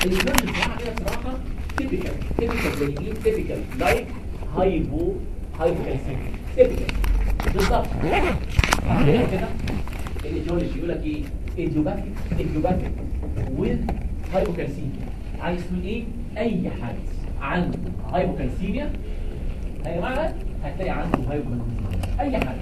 الايموجن بتاعها كده بصراحه تيبيكال تيبيكال زي مين تيبيكال لايك هايبو هايبوكالسيميا تيبيكال بالظبط هنا كده الايديولوجي يقول لك ايه ايديوباثيك ايديوباثيك وذ هايبوكالسيميا عايز تقول ايه اي حد عنده هايبوكالسيميا يا جماعه هتلاقي عنده هايبوكالسيميا اي حد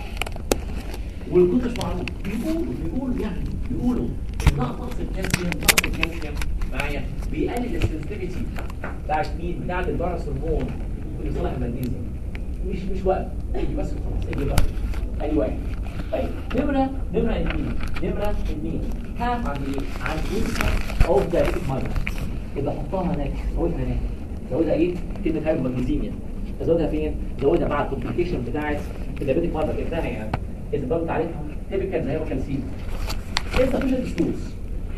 والكل مش معروف بيقولوا بيقولوا يعني بيقولوا نقص الكالسيوم نقص الكالسيوم معايا بيقلل السنسيتيفيتي بتاعت مين بتاعت البارس هرمون اللي صالح المغنيسيوم مش مش وقت اجي بس خلاص اجي بقى اي واحد طيب نمرة نمرة اثنين نمرة اثنين هاف عن ايه؟ عن انسان اوف ذا ماذر يبقى حطها هناك زودها هناك زودها ايه؟ كلمة هاي مغنيسيميا زودها فين؟ زودها مع الكومبليكيشن بتاعت الديابيتك ماذر كده يعني اذا ضربت عليها تيبيكال زي ما كان سيد insufficient ستولز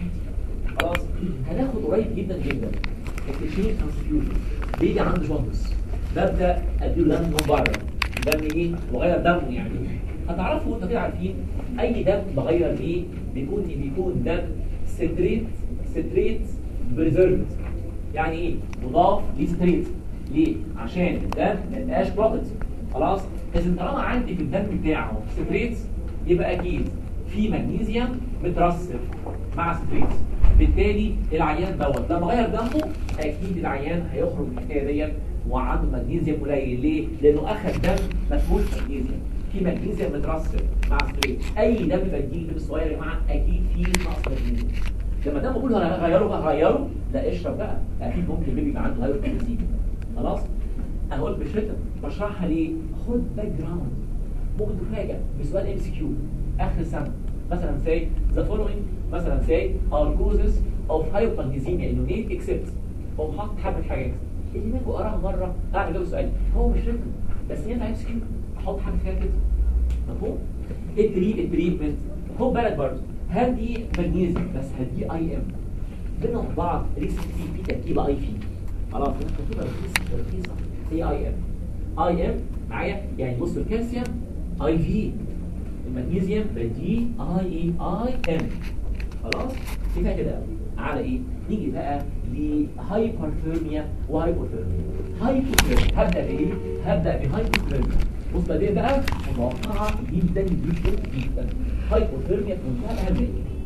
خلاص هناخد قريب جدا جدا الكليشيه ترانسفيوجن بيجي عنده جوندس ببدا اديله دم من بره دم ايه وغير دمه يعني هتعرفوا انتوا كده عارفين اي دم بغير ايه بيكون بيكون دم ستريت ستريت بريزيرفد يعني ايه مضاف لستريت ليه عشان الدم ما يبقاش كلوتد خلاص اذا طالما عندي في الدم بتاعه ستريت يبقى اكيد في مغنيسيوم مترسب مع ستريت بالتالي العيان دوت لما غير دمه اكيد العيان هيخرج من الحكايه ديت وعنده مغنيسيوم قليل ليه؟ لانه اخذ دم ما فيهوش مغنيسيوم في مغنيسيوم مترسب مع ستريت اي دم بديل دم صغير يا جماعه اكيد فيه نقص مغنيسيوم لما دمه كله هغيره هغيره لا اشرب بقى اكيد ممكن البيبي يبقى عنده هايبوكالسيميا خلاص انا قلت بالشتم بشرحها ليه؟ خد باك جراوند ممكن تفاجئ بسؤال ام سي كيو اخر السنه مثلا say the following مثلا say are causes of hypomagnesemia in unit except هو حاطط حبه حاجات اللي منكم قراها مره اعمل له سؤال هو مش رقم بس ينفع ام سي كيو احط حاجه فيها كده مفهوم؟ التريب التريتمنت خد بالك برضه هل دي مغنيزيوم بس هل دي اي ام بينهم بعض ريسيبتي في تركيبه اي في خلاص التركيبه رخيصه رخيصه هي اي ام اي ام معايا يعني بص الكالسيوم اي في المغنيسيوم بدي اي اي اي ام خلاص كفايه كده قوي على ايه نيجي بقى لهايبرثيرميا وهايبوثيرميا هايبوثيرميا هبدا بايه هبدا بهايبوثيرميا بص بقى دي بقى متوقعه جدا جدا جدا هايبوثيرميا في منتهى الاهميه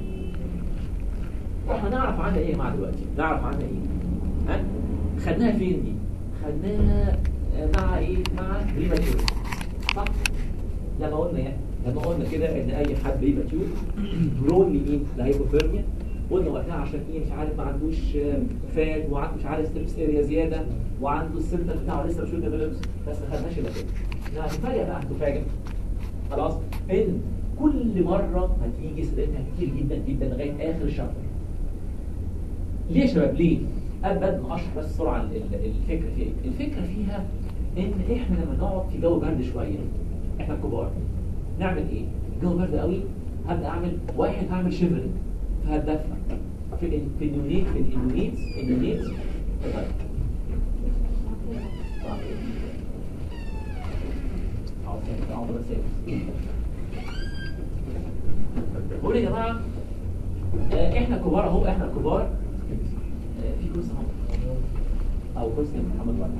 احنا نعرف عنها ايه يا جماعه دلوقتي نعرف عنها ايه ها خدناها فين دي خدناها مع ايه مع بريماتيور صح لما قلنا يعني لما قلنا كده ان اي حد بريماتيور برون لمين لهايبوثيرميا قلنا وقتها عشان ايه مش عارف ما عندوش فات وعنده مش عارف ستريبس اريا زياده وعنده السنتر بتاعه لسه مش ديفلوبس بس ما خدناش الا كده لا هتفاجئ بقى هتفاجئ خلاص ان كل مره هتيجي سيرتها كتير جدا جدا لغايه اخر الشابتر ليه يا شباب ليه؟ ابدا اشرح بس بسرعه الفكره فيها الفكره فيها ان احنا لما نقعد في جو برد شويه احنا الكبار نعمل ايه؟ الجو برد قوي هبدا اعمل واحد هعمل شيفرنج فهتدفى في ال في اليونيت في اليونيت اليونيت طيب بقول يا جماعه احنا كبار اهو احنا كبار في كرسي اهو او كرسي محمد وعلي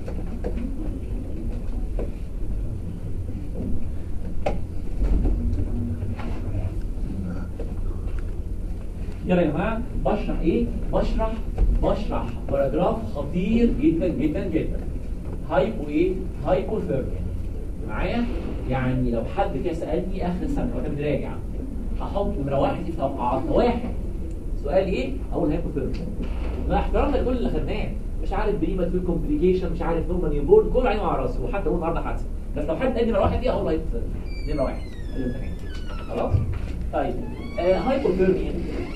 يلا يا جماعه بشرح ايه بشرح بشرح باراجراف خطير جدا جدا جدا هايبو ايه هايبوثيرميا معايا يعني لو حد كده سالني اخر السنه وانا بنراجع هحط نمره واحد في توقعاتنا واحد سؤال ايه اقول هايبوثيرميا مع احترامنا لكل اللي خدناه مش عارف بريماتور كومبليكيشن مش عارف نورمال نيوبورن كله عينه على راسي وحتى هو النهارده حادثه بس لو حد قال نمره واحد دي اقول هايبوثيرميا نمره واحد خلاص طيب آه هايبوثيرميا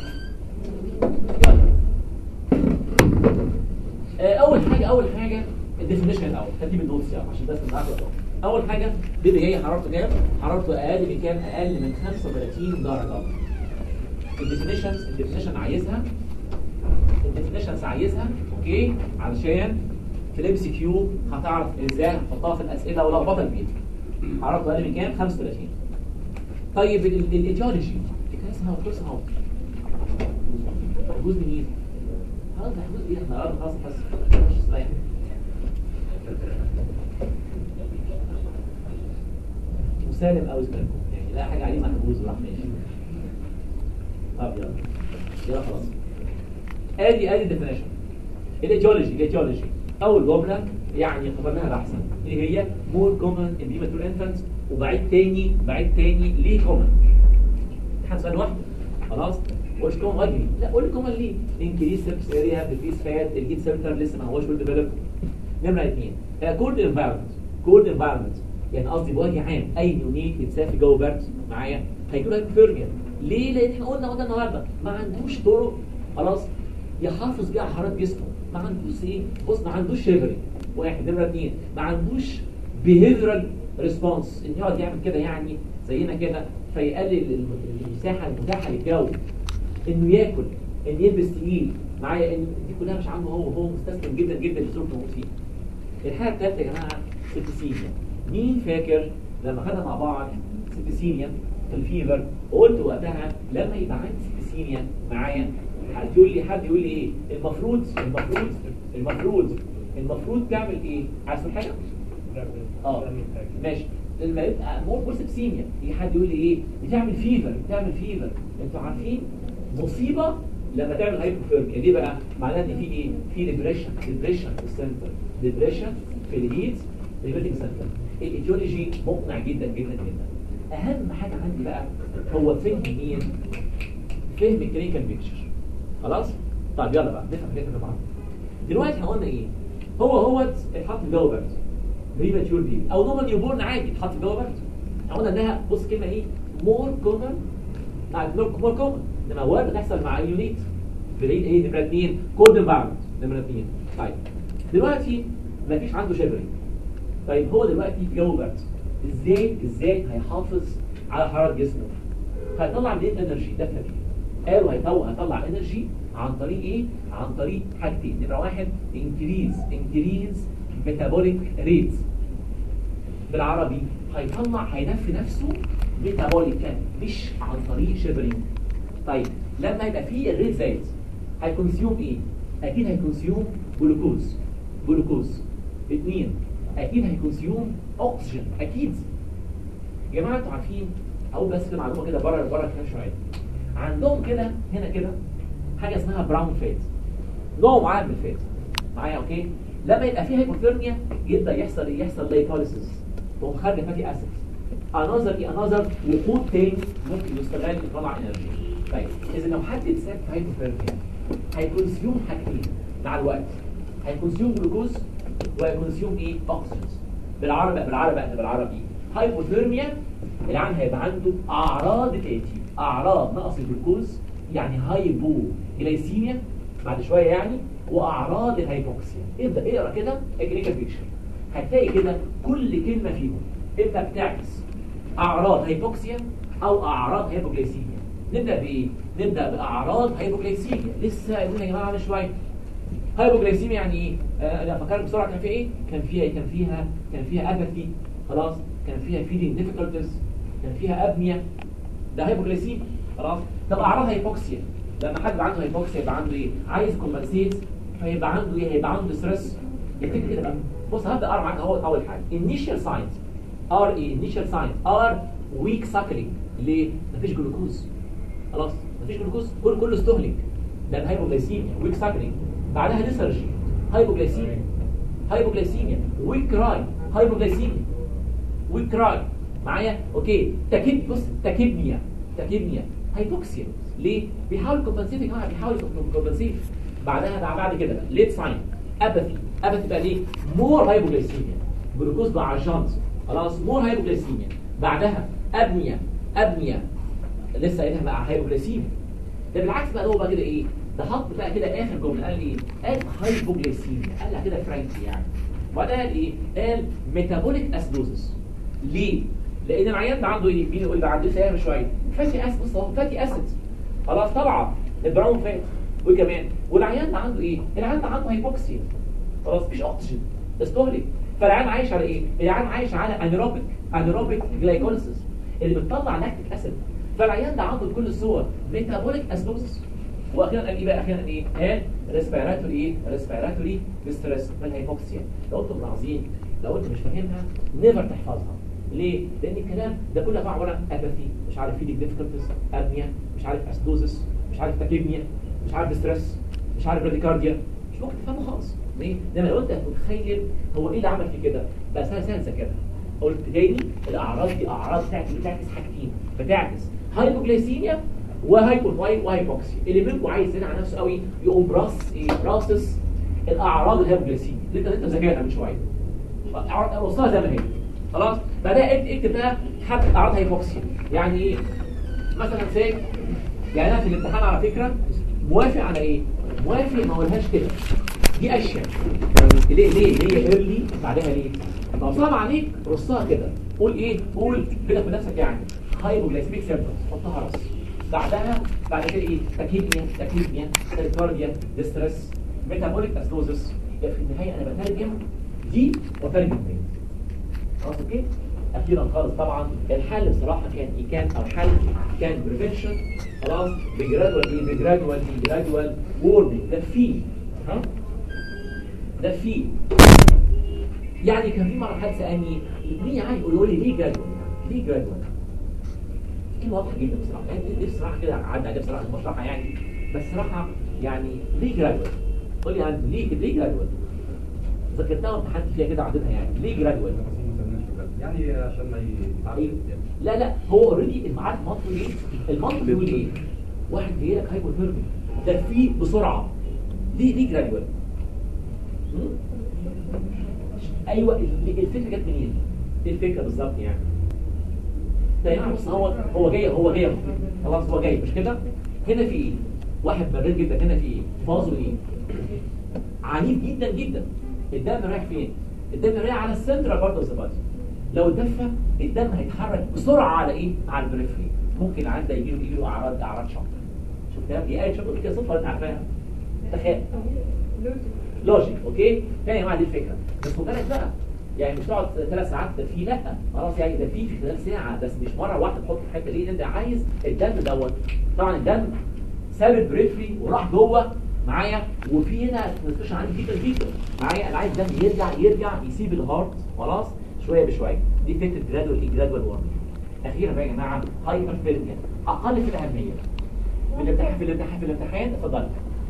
اول حاجه اول حاجه الديفينيشن الاول ترتيب النوتس يعني عشان بس نعرف اول حاجه بيبي جاي حرارته كام حرارته اقل من كام اقل من 35 درجه الديفينيشنز الديفينيشن عايزها الديفينيشنز عايزها اوكي علشان في الام سي كيو هتعرف ازاي هتحطها في الاسئله ولخبطه البيت حرارته اقل من كام 35 طيب الايديولوجي اسمها قصه اهو جزء منين خلاص محفوظ ايه احنا قربنا خلاص بس مش صحيح مسالم او اسمكم يعني لا حاجه عليه محفوظ راح ماشي طب يلا يلا خلاص ادي ادي ديفينيشن الايديولوجي الايديولوجي اول جمله يعني قبلناها بحثا اللي هي مور كومن ان بيماتور انفانتس وبعيد تاني بعيد تاني ليه كومن احنا سؤال واحد خلاص مش كومن وجهي لا قول كومن ليه انكريس سيرفيس اريا ديفيس فات الجيت سنتر لسه ما هوش ويل ديفلوب نمره اثنين كولد انفايرمنت كولد انفايرمنت يعني قصدي بوجه عام اي نيونيت يتسافر في جو برد معايا هيجي له هايبوثيرميا ليه؟ لان احنا قلنا قلنا النهارده ما عندوش طرق خلاص يحافظ بيها على حراره جسمه ما عندوش ايه؟ بص ما عندوش شيفرنج واحد نمره اثنين ما عندوش behavioral ريسبونس ان يقعد يعمل كده يعني زينا كده فيقلل الم- المساحه المتاحه للجو انه ياكل انه يلبس تقيل معايا ان دي كلها مش عنده هو هو مستسلم جدا جدا للظروف اللي موجود فيها الحاله الثالثه يا جماعه سيتيسينيا مين فاكر لما خدنا مع بعض سيتيسينيا في الفيفر وقلت وقتها لما يبقى عندي سيتيسينيا معايا حد يقول لي حد يقول لي ايه المفروض المفروض المفروض المفروض تعمل ايه عايز تقول حاجه اه ماشي لما يبقى مور بوسبسيميا يجي حد يقول لي ايه بتعمل فيفر بتعمل فيفر انتوا عارفين مصيبه لما تعمل هايبوثيرميا دي بقى معناها ان في ايه في ديبريشن ديبريشن في السنتر ديبريشن في الهيت ريبيتنج سنتر الايديولوجي مقنع جدا جدا جدا اهم حاجه عندي بقى هو فهم مين فهم الكلينيكال بيكتشر خلاص طيب يلا بقى نفهم نفهم بعض دلوقتي احنا قلنا ايه هو هو اتحط في جو برد بريماتيور بيبي او نورمال نيو بورن عادي اتحط في جو برد احنا قلنا انها بص كلمه ايه مور كومن مور كومن انما وارد بتحصل مع اليونيت بريد ايه نمره اثنين كود انفايرمنت نمره اثنين طيب دلوقتي مفيش عنده شيفرنج طيب هو دلوقتي في جو برد ازاي ازاي هيحافظ على حراره جسمه هيطلع منين انرجي ده فاكر قالوا هيطلع هيطلع انرجي عن طريق ايه عن طريق حاجتين نمره واحد انكريز انكريز ميتابوليك ريت بالعربي هيطلع هينفي نفسه ميتابوليكا مش عن طريق شيفرينج طيب لما يبقى فيه الريت زايد هيكونسيوم ايه اكيد هيكونسيوم جلوكوز جلوكوز اثنين اكيد هيكونسيوم اكسجين اكيد يا جماعه انتوا عارفين اول بس كده معلومه كده بره بره كده شويه عندهم كده هنا كده حاجه اسمها براون فات نوع معين من الفات معايا اوكي لما يبقى فيه هايبوثيرميا يبدا يحصل إيه؟ يحصل ليبوليسيس تقوم خارجه فاتي اسيد انذر ايه انذر وقود تاني ممكن يستغل يطلع انرجي طيب اذا لو حد اتساب في هايبوثيرميا هيكونسيوم حاجتين مع الوقت هيكونسيوم جلوكوز وهيكونسيوم ايه اوكسجين بالعربي بالعربي احنا بالعربي هايبوثيرميا العام هيبقى عنده اعراض الاتي اعراض نقص الجلوكوز يعني هايبو جلايسيميا بعد شويه يعني واعراض الهايبوكسيا ابدا اقرا كده الكلينيكال بيكشر هتلاقي كده كل كلمه فيهم اما بتعكس اعراض هايبوكسيا او اعراض هايبوجلايسيميا نبدا بايه نبدا باعراض هايبوجلايسيميا لسه قايلين يا جماعه من شويه هايبوجلايسيميا يعني ايه آه، انا فكرت بسرعه كان فيها ايه كان فيها كان فيها كان فيها اباثي خلاص كان فيها فيلينج ديفيكولتيز كان فيها ابنيا ده هايبوجلايسيميا خلاص طب اعراض هايبوكسيا لما حد عنده هايبوكسيا يبقى عنده ايه عايز كومبنسيت فيبقى عنده ايه هيبقى عنده ستريس افتكر كده بقى بص هبدا اقرا معاك اهو اول حاجه initial signs ار ايه initial signs ار weak suckling ليه مفيش جلوكوز خلاص مفيش جلوكوز كل كله استهلك ده الهايبوجلايسيميا ويك ساكلينج بعدها ليثارجي هايبوجلايسيميا هايبوجلايسيميا ويك كراي هايبوجلايسيميا ويك كراي معايا اوكي تاكيد بص تاكيبنيا تاكيبنيا هايبوكسيا ليه بيحاول كومبنسيت يا جماعه بيحاول كومبنسيت بعدها بعد بعد كده بقى ليت ساين اباثي اباثي بقى ليه مور هايبوجلايسيميا جلوكوز بقى على الجانت خلاص مور هايبوجلايسيميا بعدها ابنيا ابنيا لسه قايلها بقى هايبوجلايسيميا ده بالعكس بقى هو بقى كده ايه ده حط بقى كده اخر جمله قال ايه قال هايبوجلايسيميا قالها كده فرانكلي يعني وبعدها قال ايه قال ميتابوليك اسيدوزس ليه لان العيان ده عنده ايه مين يقول ده عنده سام شويه فاتي اسيد بص اهو فاتي اسيد خلاص طبعا البراون فات وكمان والعيان ده عنده ايه العيان ده عنده هايبوكسيا خلاص مفيش اكسجين استهلك فالعيان عايش على ايه العيان عايش على انيروبيك انيروبيك جلايكوليسيس اللي بتطلع لاكتيك اسيد فالعيان ده عنده بكل الصور ميتابوليك اسيدوزس واخيرا قال ايه بقى اخيرا ايه قال ريسبيراتوري ايه ريسبيراتوري ديستريس بالهايبوكسيا لو انتم ملاحظين لو انت مش فاهمها نيفر تحفظها ليه؟ لان الكلام ده كله عباره عن اباثي مش عارف فيديك ديفيكولتيز ابنيا مش عارف اسدوزس مش عارف تاكيميا مش عارف ستريس مش عارف راديكارديا مش ممكن تفهمه خالص ليه؟ لما لو انت متخيل هو ايه اللي عمل في كده؟ بقى سهل سهل كده قلت تاني الاعراض دي اعراض بتعكس بتعكس حاجتين بتعكس هايبوجلايسيميا وهايبوفاي وهايبوكسيا اللي منكم عايز يزن على نفسه قوي يقوم براس ايه راصص الاعراض الهايبوجلايسيميا اللي انت انت ذاكرها من شويه وصلها زي ما هي خلاص بعدها اكتب اكتب بقى حبه اعراض هايبوكسيا يعني ايه مثلا سي يعني انا في الامتحان على فكره موافق على ايه موافق ما اقولهاش كده دي اشياء ليه ليه ليه ايرلي بعدها ليه لو صعب عليك رصها كده قول ايه قول كده في نفسك يعني هايبوجلايسيميك سيمبتومز حطها راس بعدها بعد كده ايه تاكيديا تاكيديا تاكيكارديا ديستريس ميتابوليك اسلوزس في النهايه انا بترجم دي وترجم دي خلاص اوكي اخيرا خالص طبعا الحل بصراحه كان ايه كان او حل كان بريفنشن خلاص بجرادوال ايه بجرادوال ايه جرادوال وورنينج ده فيه ها ده فيه يعني كان في مره حد سالني ليه يعني يقولوا لي ليه جرادوال ليه جرادوال كلمه واضحه جدا بصراحه يعني دي بصراحه كده عدى عليها بصراحه بشرحها يعني بس صراحه يعني ليه جرادوال قول لي عن ليه ليه جرادوال ذكرتها وامتحنت فيها كده عددها يعني ليه جرادوال يعني عشان ما يتعرفش لا لا هو اوريدي المعاد المنطق ايه المنطق بيقول ايه واحد جاي لك هايبوثيرمي ده فيه بسرعه ليه ليه جرادوال ايوه ال- الفكره جت منين ايه الفكره بالظبط يعني ده يعني بص هو هو جاي هو جاي خلاص هو جاي مش كده هنا في ايه واحد مريض جدا هنا في ايه فازه ايه عنيف جدا جدا الدم رايح فين الدم رايح على السنترال بارت اوف ذا بادي لو اتدفى الدم هيتحرك بسرعه على ايه على البريفري ممكن عند يجي له يجي له اعراض اعراض شوك شفتها دي ايه شوف كده صدفه انت عارفاها تخيل لوجيك اوكي تاني يا جماعه دي الفكره بس خد بالك بقى يعني مش تقعد ثلاث ساعات ده في لا خلاص يعني ده في في خلال ساعه بس مش مره واحده تحط الحته دي انت عايز الدم دوت طبعا الدم ساب البريفري وراح جوه معايا وفي هنا نستشعر عندي فيتر فيتر معايا انا عايز الدم يرجع يرجع يسيب الهارت خلاص شويه بشويه دي فكره جرادوال ايه جرادوال وارنينج اخيرا بقى يا جماعه هايبر ثيرميا اقل في الاهميه في الامتحان في الامتحان في الامتحان اتفضل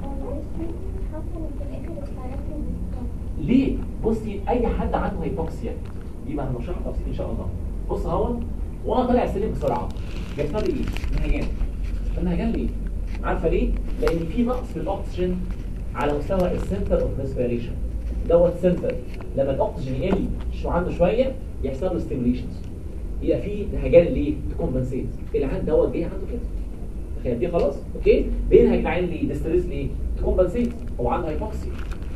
ليه بصي اي حد عنده هيبوكسيا دي بقى هنشرحها تفصيل ان شاء الله بص اهو وانا طالع السلم بسرعه بيحصل لي ايه نهجان النهجان ليه عارفه ليه لان في نقص في الاكسجين على مستوى السنتر اوف ريسبيريشن دوت سنتر لما الاكسجين يقل شو عنده شويه يحصل له ستيميوليشنز يبقى في نهجان ليه تكمبنسيت العيان دوت جاي عنده كده تخيل دي خلاص اوكي بينهج العين ليه ديستريس ليه تكمبنسيت هو عنده هيبوكسيا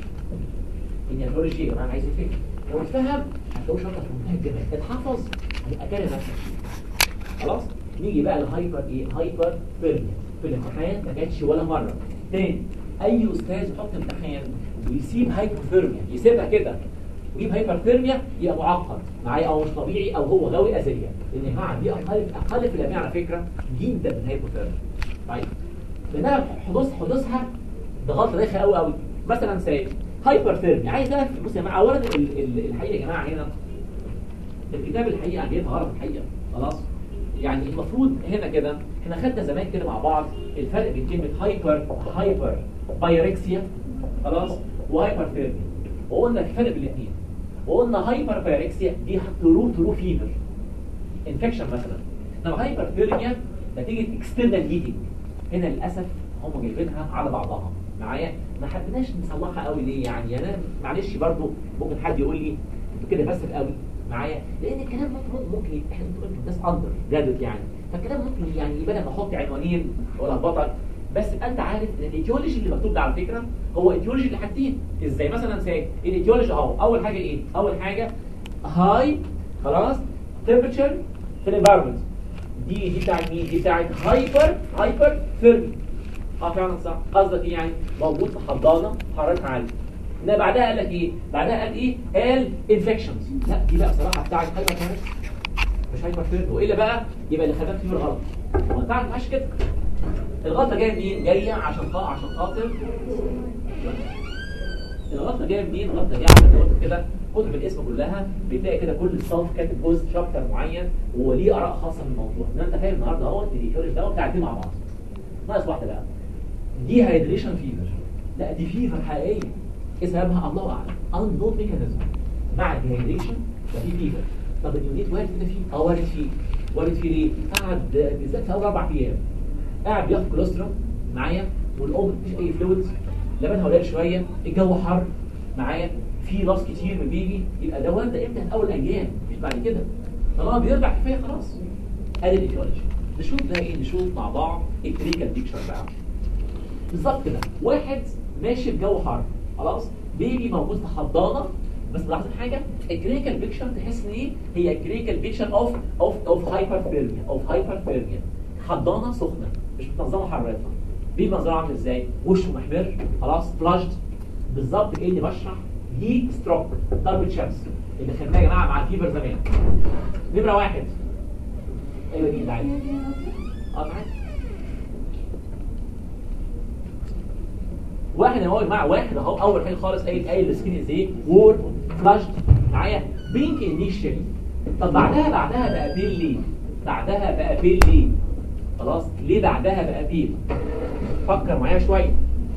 النيورولوجي انا عايز الفكر لو اتفهم هتلاقوه شاطر في منتهى الجمال اتحفظ هيبقى كاره نفسك خلاص نيجي بقى لهايبر ايه هايبر ثيرميا في الامتحان ما جاتش ولا مره تاني اي استاذ يحط امتحان ويسيب هايبر ثيرميا يسيبها كده ويجيب هايبر ثيرميا يبقى معقد معايا او مش طبيعي او هو غاوي ازليه لان يا جماعه دي اقل اقل في الاهميه على فكره جدا من هايبر ثيرميا طيب لانها حدوث حدوثها ده غلط دايخه قوي قوي مثلا سايب هايبر ثيرمي عايز اعرف بص يا جماعه اولا ال- ال- الحقيقه يا جماعه هنا الكتاب الحقيقه جايبها غلط الحقيقه خلاص يعني المفروض هنا كده احنا خدنا زمان كده مع بعض الفرق بين كلمه هايبر هايبر بايركسيا خلاص وهايبر ثيرمي وقلنا الفرق بين الاثنين وقلنا هايبر بايركسيا دي ترو ترو فيفر انفكشن مثلا انما هايبر ثيرميا نتيجه اكسترنال هيتنج هنا للاسف هم جايبينها على بعضها معايا ما حبيناش نصلحها قوي ليه يعني انا معلش برضو ممكن حد يقول لي انتوا كده بس قوي معايا لان الكلام ممكن ممكن يبقى- احنا بنقول الناس اندر جادت يعني فالكلام ممكن يعني بدل ما احط عنوانين ولا بطل بس انت عارف ان الايتيولوجي اللي مكتوب ده على فكره هو ايتيولوجي لحاجتين ازاي مثلا زي الايتيولوجي اهو اول حاجه ايه اول حاجه هاي خلاص تمبرتشر في الانفايرمنت دي دي بتاعت مين دي بتاعت هايبر هايبر ثيرمي اه فعلا صح قصدك ايه يعني موجود في حضانه حرارتها عاليه ده بعدها قال لك ايه بعدها قال ايه قال انفكشنز لا دي بقى بصراحه بتاعت هايبر ثيرمي مش هايبر ثيرمي والا بقى يبقى اللي خدمت فيه غلط هو انت عارف ماشي كده الغلطه جايه منين جايه عشان خاطر عشان خاطر الغلطه جايه منين الغلطه جايه عشان قلت كده كتب الاسم كلها بتلاقي كده كل صف كاتب جزء شابتر معين وليه اراء خاصه في الموضوع ان انت فاهم النهارده اهوت الايكولوجي ده بتاعتين مع بعض ناقص واحده بقى دي هايدريشن فيفر لا دي فيفر حقيقيه ايه سببها الله اعلم unknown ميكانيزم مع الديهايدريشن ففي فيفر طب اليونيت وارد كده فيه اه وارد فيه وارد فيه ليه؟ قعد بالذات في اول اربع ايام قاعد بياخد كوليسترول معايا والام مفيش اي فلويدز لبنها قليل شويه الجو حر معايا في راس كتير من البيبي يبقى ده وارد امتى في اول ايام مش بعد كده طالما بيرجع كفايه خلاص ادي الايديولوجي نشوف ده ايه نشوف مع بعض الكلينيكال بيكشر بقى بالظبط كده واحد ماشي في جو حر خلاص بيبي موجود في حضانه بس ملاحظين حاجه الكلينيكال بيكشر تحس ان ايه هي كلينيكال بيكشر اوف اوف اوف هايبرثيرميا اوف هايبرثيرميا حضانه سخنه مش متنظمه حرارتها بيبي منظره عامل ازاي وشه محمر خلاص فلاجد بالظبط كاني بشرح هيت ستروك ضربه شمس اللي خدناه يا جماعه مع الفيبر زمان نمره واحد ايوه دي تعالى اه تعالى واحد اهو يا جماعه واحد اهو اول حاجه خالص قايل قايل السكين از ايه وور فلاشد معايا بينك انيشالي طب بعدها بعدها بقى بيل ليه بعدها بقى بيل ليه خلاص ليه بعدها بقى بيل فكر معايا شويه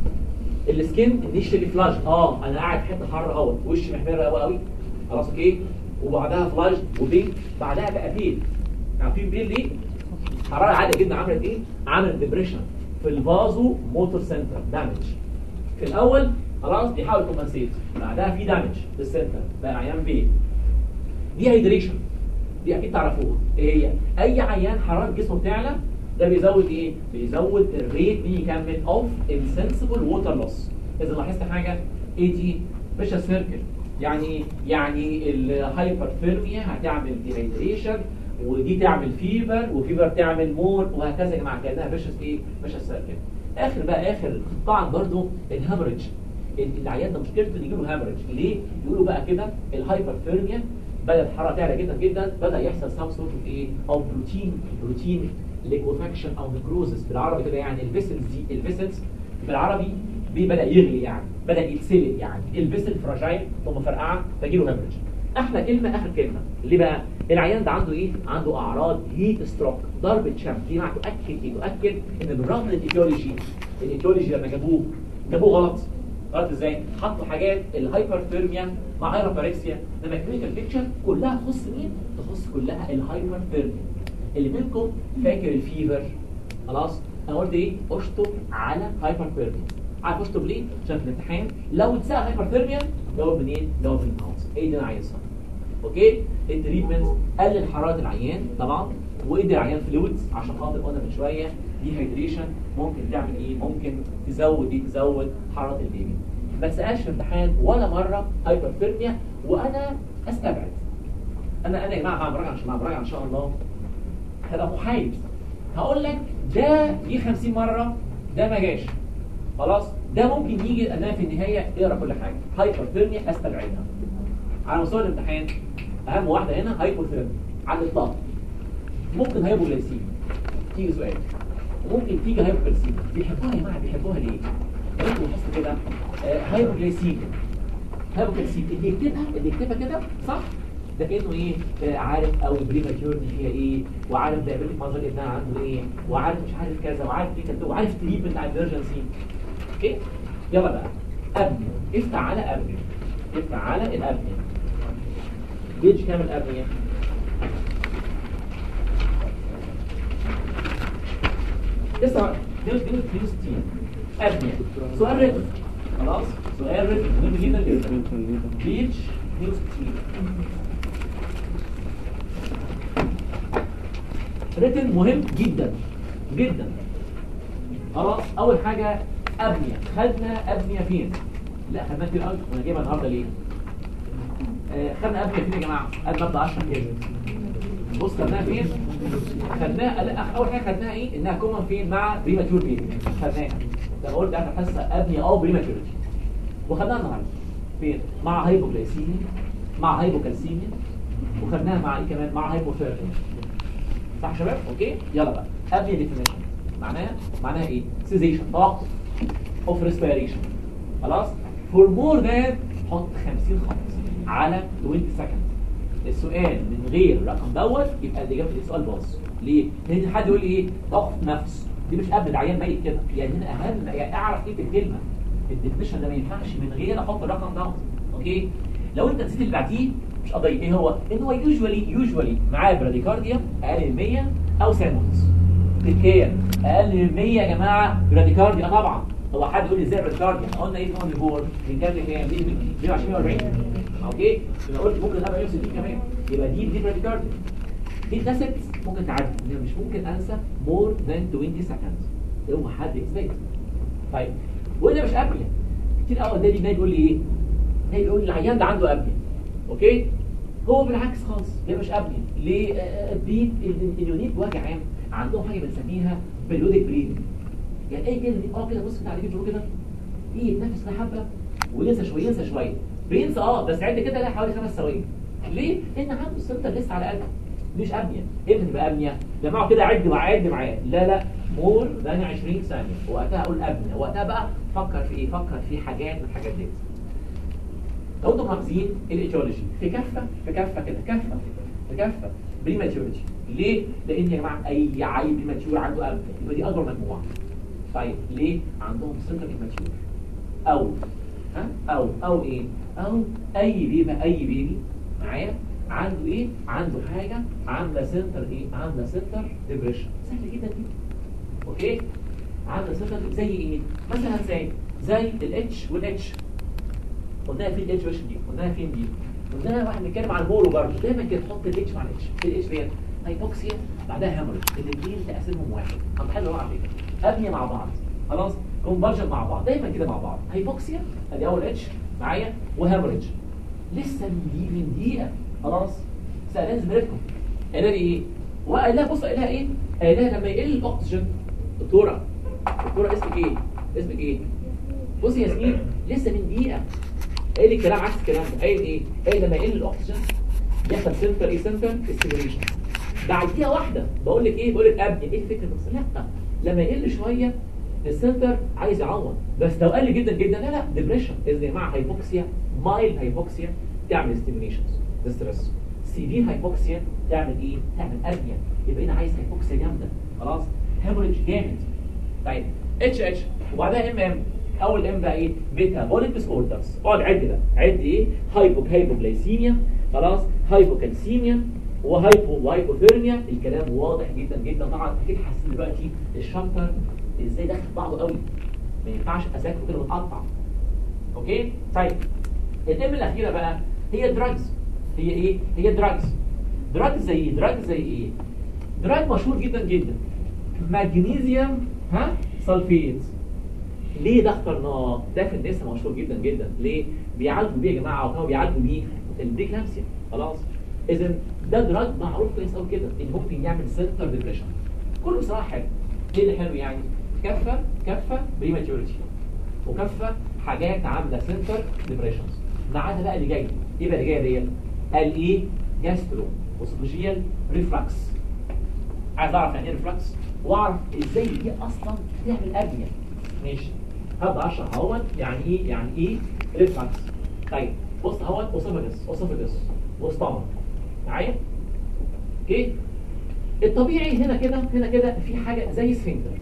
السكين انيشالي فلاش اه انا قاعد في حته حر اهوت وشي محمر قوي قوي خلاص اوكي وبعدها فلاش وبينك بعدها بقى بيل عارفين بيل ليه حراره عاليه جدا عملت ايه عملت ديبريشن في الفازو موتور سنتر دامج في الاول خلاص بيحاول كومبنسيت بعدها في دامج في السنتر بقى عيان بيه دي هيدريشن دي اكيد تعرفوها ايه هي اي عيان حراره جسمه بتعلى ده بيزود ايه بيزود الريت دي يكمل اوف انسنسبل ووتر لوس اذا لاحظت حاجه ايه دي مش سيركل يعني يعني الهايبرثيرميا هتعمل ديهيدريشن ودي تعمل فيبر وفيبر تعمل مور وهكذا يا جماعه كانها فيشس ايه فيشس سيركل اخر بقى اخر طبعا برضو الهامرج العيان ده مشكلته ان يجيله هامرج ليه يقولوا بقى كده الهايبرثيرميا بدات الحراره تعلى جدا جدا بدا يحصل سام سورت اوف ايه او بروتين بروتين ليكوفاكشن او نكروزس بالعربي كده يعني الفيسلز دي الفيسلز بالعربي بي بدا يغلي يعني بدا يتسلق يعني الفيسل فراجايل ثم فرقعه فجيله هامرج احلى كلمه اخر كلمه ليه بقى العيان ده عنده ايه عنده اعراض هيت ستروك ضربه شمس دي معنى تؤكد ايه تؤكد ان بالرغم من الايديولوجي الايديولوجي لما جابوه جابوه غلط غلط ازاي حطوا حاجات الهايبرثيرميا مع هايبركسيا لما الكلينيكال بيكتشر كلها تخص مين تخص كلها الهايبرثيرميا اللي منكم فاكر الفيفر خلاص انا قلت ايه اشطب على هايبرثيرميا عارف اشطب ليه عشان في الامتحان لو اتسال هايبرثيرميا جاوب منين جاوب من الهاوس ايه اللي انا عايزها اوكي التريتمنت قلل حراره العيان طبعا وادي العيان فلويدز عشان خاطر قلنا من شويه دي هيدريشن ممكن تعمل ايه ممكن تزود ايه تزود حراره البيبي ما تسالش في امتحان ولا مره هايبرثيرميا وانا استبعد انا انا يا جماعه هعمل مراجعه مع مراجعه ان شاء الله هبقى محايد هقول لك ده جه 50 مره ده ما جاش خلاص ده ممكن يجي انا في النهايه اقرا كل حاجه هايبرثيرميا استبعدها على مستوى الامتحان اهم واحده هنا هايبوثيرميا على الاطلاق ممكن هايبوغليسيميا تيجي سؤال وممكن تيجي هايبوغليسيميا بيحبوها يا جماعه بيحبوها ليه؟ انتوا لاحظتوا كده آه هايبوغليسيميا هايبوغليسيميا اللي يكتبها اللي يكتبها كده صح ده كانه ايه آه عارف او بريماتيور فيها ايه وعارف دايبيتك منظر ابنها عنده ايه وعارف مش عارف كذا وعارف ايه كده وعارف تريب بتاع الفيرجنسي اوكي يلا بقى ابني افتح على ابني افتح على الابني جيج كام الابنيه تسعة ديوز ديوز ديوز تين أبنية سؤال رتم خلاص سؤال رتم مهم جدا جدا بيتش ديوز تين رتم مهم جدا جدا خلاص أول حاجة أبنية خدنا أبنية فين؟ لا خدناها كتير قوي وانا جايبها النهارده ليه؟ آه خدنا أبنية فين يا جماعة؟ قد مبدأ 10 كده بص خدناها فين؟ خدناها لا اول حاجه خدناها ايه انها كومن فين مع بريماتور بيبي خدناها لما قلت اخر حصه ابني او بريماتورتي وخدناها النهارده فين مع هايبوغليسيميا مع هايبوكالسيميا وخدناها مع ايه كمان مع هايبوثيرميا صح يا شباب اوكي يلا بقى ابني ديفينيشن معناها معناها ايه سيزيشن توقف اوف ريسبيريشن خلاص فور مور ذان حط 50 خط على 20 سكند السؤال من غير الرقم دوت يبقى الاجابه في السؤال باظ ليه؟ لان حد يقول لي ايه ضغط نفس دي مش قبل العيان ميت كده يعني هنا اهم يعني اعرف ايه الكلمه الديفينيشن ده ما ينفعش من غير احط الرقم دوت اوكي لو انت نسيت اللي بعديه مش قضيه ايه هو ان هو يوجوالي يوجوالي معاه براديكارديا اقل من 100 او سامونز تكير اقل من 100 يا جماعه براديكارديا طبعا هو حد يقول لي ازاي براديكارديا احنا قلنا ايه في اون بور من كام لكام دي 120 140 اوكي انا قلت ممكن ابقى 160 كمان يبقى دي دي براديكارديا دي اتنست ممكن تعدي إنما مش ممكن انسى مور ذان 20 سكند هو حد اكسبكت طيب وده مش ابنيا كتير قوي ده بيجي يقول لي ايه هي يقول لي العيان ده عنده ابنيا اوكي هو بالعكس خالص ده مش ابنيا ليه آه، بيت اليونيك بوجه عام عندهم حاجه بنسميها بيريودك بريدنج يعني اي كده اه كده بص كده على بيجروا كده ايه يتنفس كده حبه وينسى شويه ينسى شويه بينسى اه بس عد كده لا حوالي خمس ثواني ليه؟ لان عنده السنتر لسه على قلبه مش ابنيه امتى تبقى ابنيه؟ جماعه كده عد معايا عد معايا لا لا مور ذان 20 ثانيه وقتها اقول ابنيه وقتها بقى فكر في ايه؟ فكر في حاجات من الحاجات دي لو انتم ملاحظين الايتيولوجي في كفه في كفه كده كفه في كفه بريماتيوريتي ليه؟ لان يا جماعه اي عيل بريماتيور عنده ابنيه يبقى دي اكبر مجموعه طيب ليه؟ عندهم سنتر بريماتيور او ها او او ايه؟ او اي بيبي اي بيبي معايا عنده ايه؟ عنده حاجه عامله سنتر ايه؟ عامله سنتر ديبريشن سهل جدا جدا اوكي؟ عامله سنتر زي ايه؟ مثلا زي زي الاتش والاتش قلناها فين الاتش دي؟ قلناها فين دي؟ قلناها واحد بنتكلم عن المورو برضه دايما كده تحط الاتش مع الاتش الاتش ديت هايبوكسيا بعدها هيموريج الاثنين تقسمهم واحد هنحل بعض كده ابنيه مع بعض خلاص كونفرجن مع بعض دايما كده مع بعض هايبوكسيا ادي اول اتش معايا وهيموريج لسه من دقيقه من دقيقه خلاص سالان زميلتكم قال لي ايه وقال لها بص قال لها ايه قال لها لما يقل الاكسجين دكتوره دكتوره اسمك ايه اسمك ايه بص يا ياسمين لسه من دقيقه قال لي كلام عكس الكلام ده قايل ايه قال لما يقل الاكسجين يحصل سنتر ايه سنتر ستيميوليشن بعد دقيقه واحده بقول لك ايه بقول لك ابني ايه الفكره بس لا لما يقل شويه السنتر عايز يعوض بس لو قل جدا جدا لا لا ديبريشن يا جماعه هايبوكسيا مايل هايبوكسيا تعمل ستيميوليشنز ستريس سيفير هايبوكسيا تعمل ايه تعمل ارنيا يبقى هنا عايز هايبوكسيا جامده خلاص هيموريج جامد طيب اتش اتش وبعدها ام ام اول ام بقى ايه ميتابوليك ديس اوردرز اقعد عد بقى عد ايه هايبو هايبوجلايسيميا خلاص هايبوكالسيميا وهايبو وهايبوثيرميا الكلام واضح جدا جدا طبعا اكيد حاسين دلوقتي الشابتر ازاي داخل في بعضه قوي ما ينفعش اذاكره كده متقطع اوكي طيب الام الاخيره بقى هي دراجز هي ايه هي دراجز دراجز زي ايه دراجز زي ايه دراج مشهور جدا جدا مغنيسيوم ها سلفيت ليه ده اخترناه ده في النساء مشهور جدا جدا ليه بيعالجوا بيه يا جماعه وكانوا بيعالجوا بيه البريكلامسيا خلاص اذا ده دراج معروف كويس قوي كده ان ممكن يعمل سنتر ديبريشن كله بصراحه حلو ايه اللي حلو يعني كفه كفه بريماتيوريتي وكفه حاجات عامله سنتر ديبريشنز ما عدا بقى اللي جاي ايه بقى اللي جاي ديت قال ايه جاسترو اسوفيجيال ريفلكس عايز اعرف يعني ايه ريفلكس واعرف ازاي دي اصلا تعمل ابنيه ماشي هبدا اشرح اهوت يعني ايه يعني ايه ريفلكس طيب بص اهوت اوسوفاجس اوسوفاجس وستامك معايا اوكي الطبيعي هنا كده هنا كده في حاجه زي سفنكتر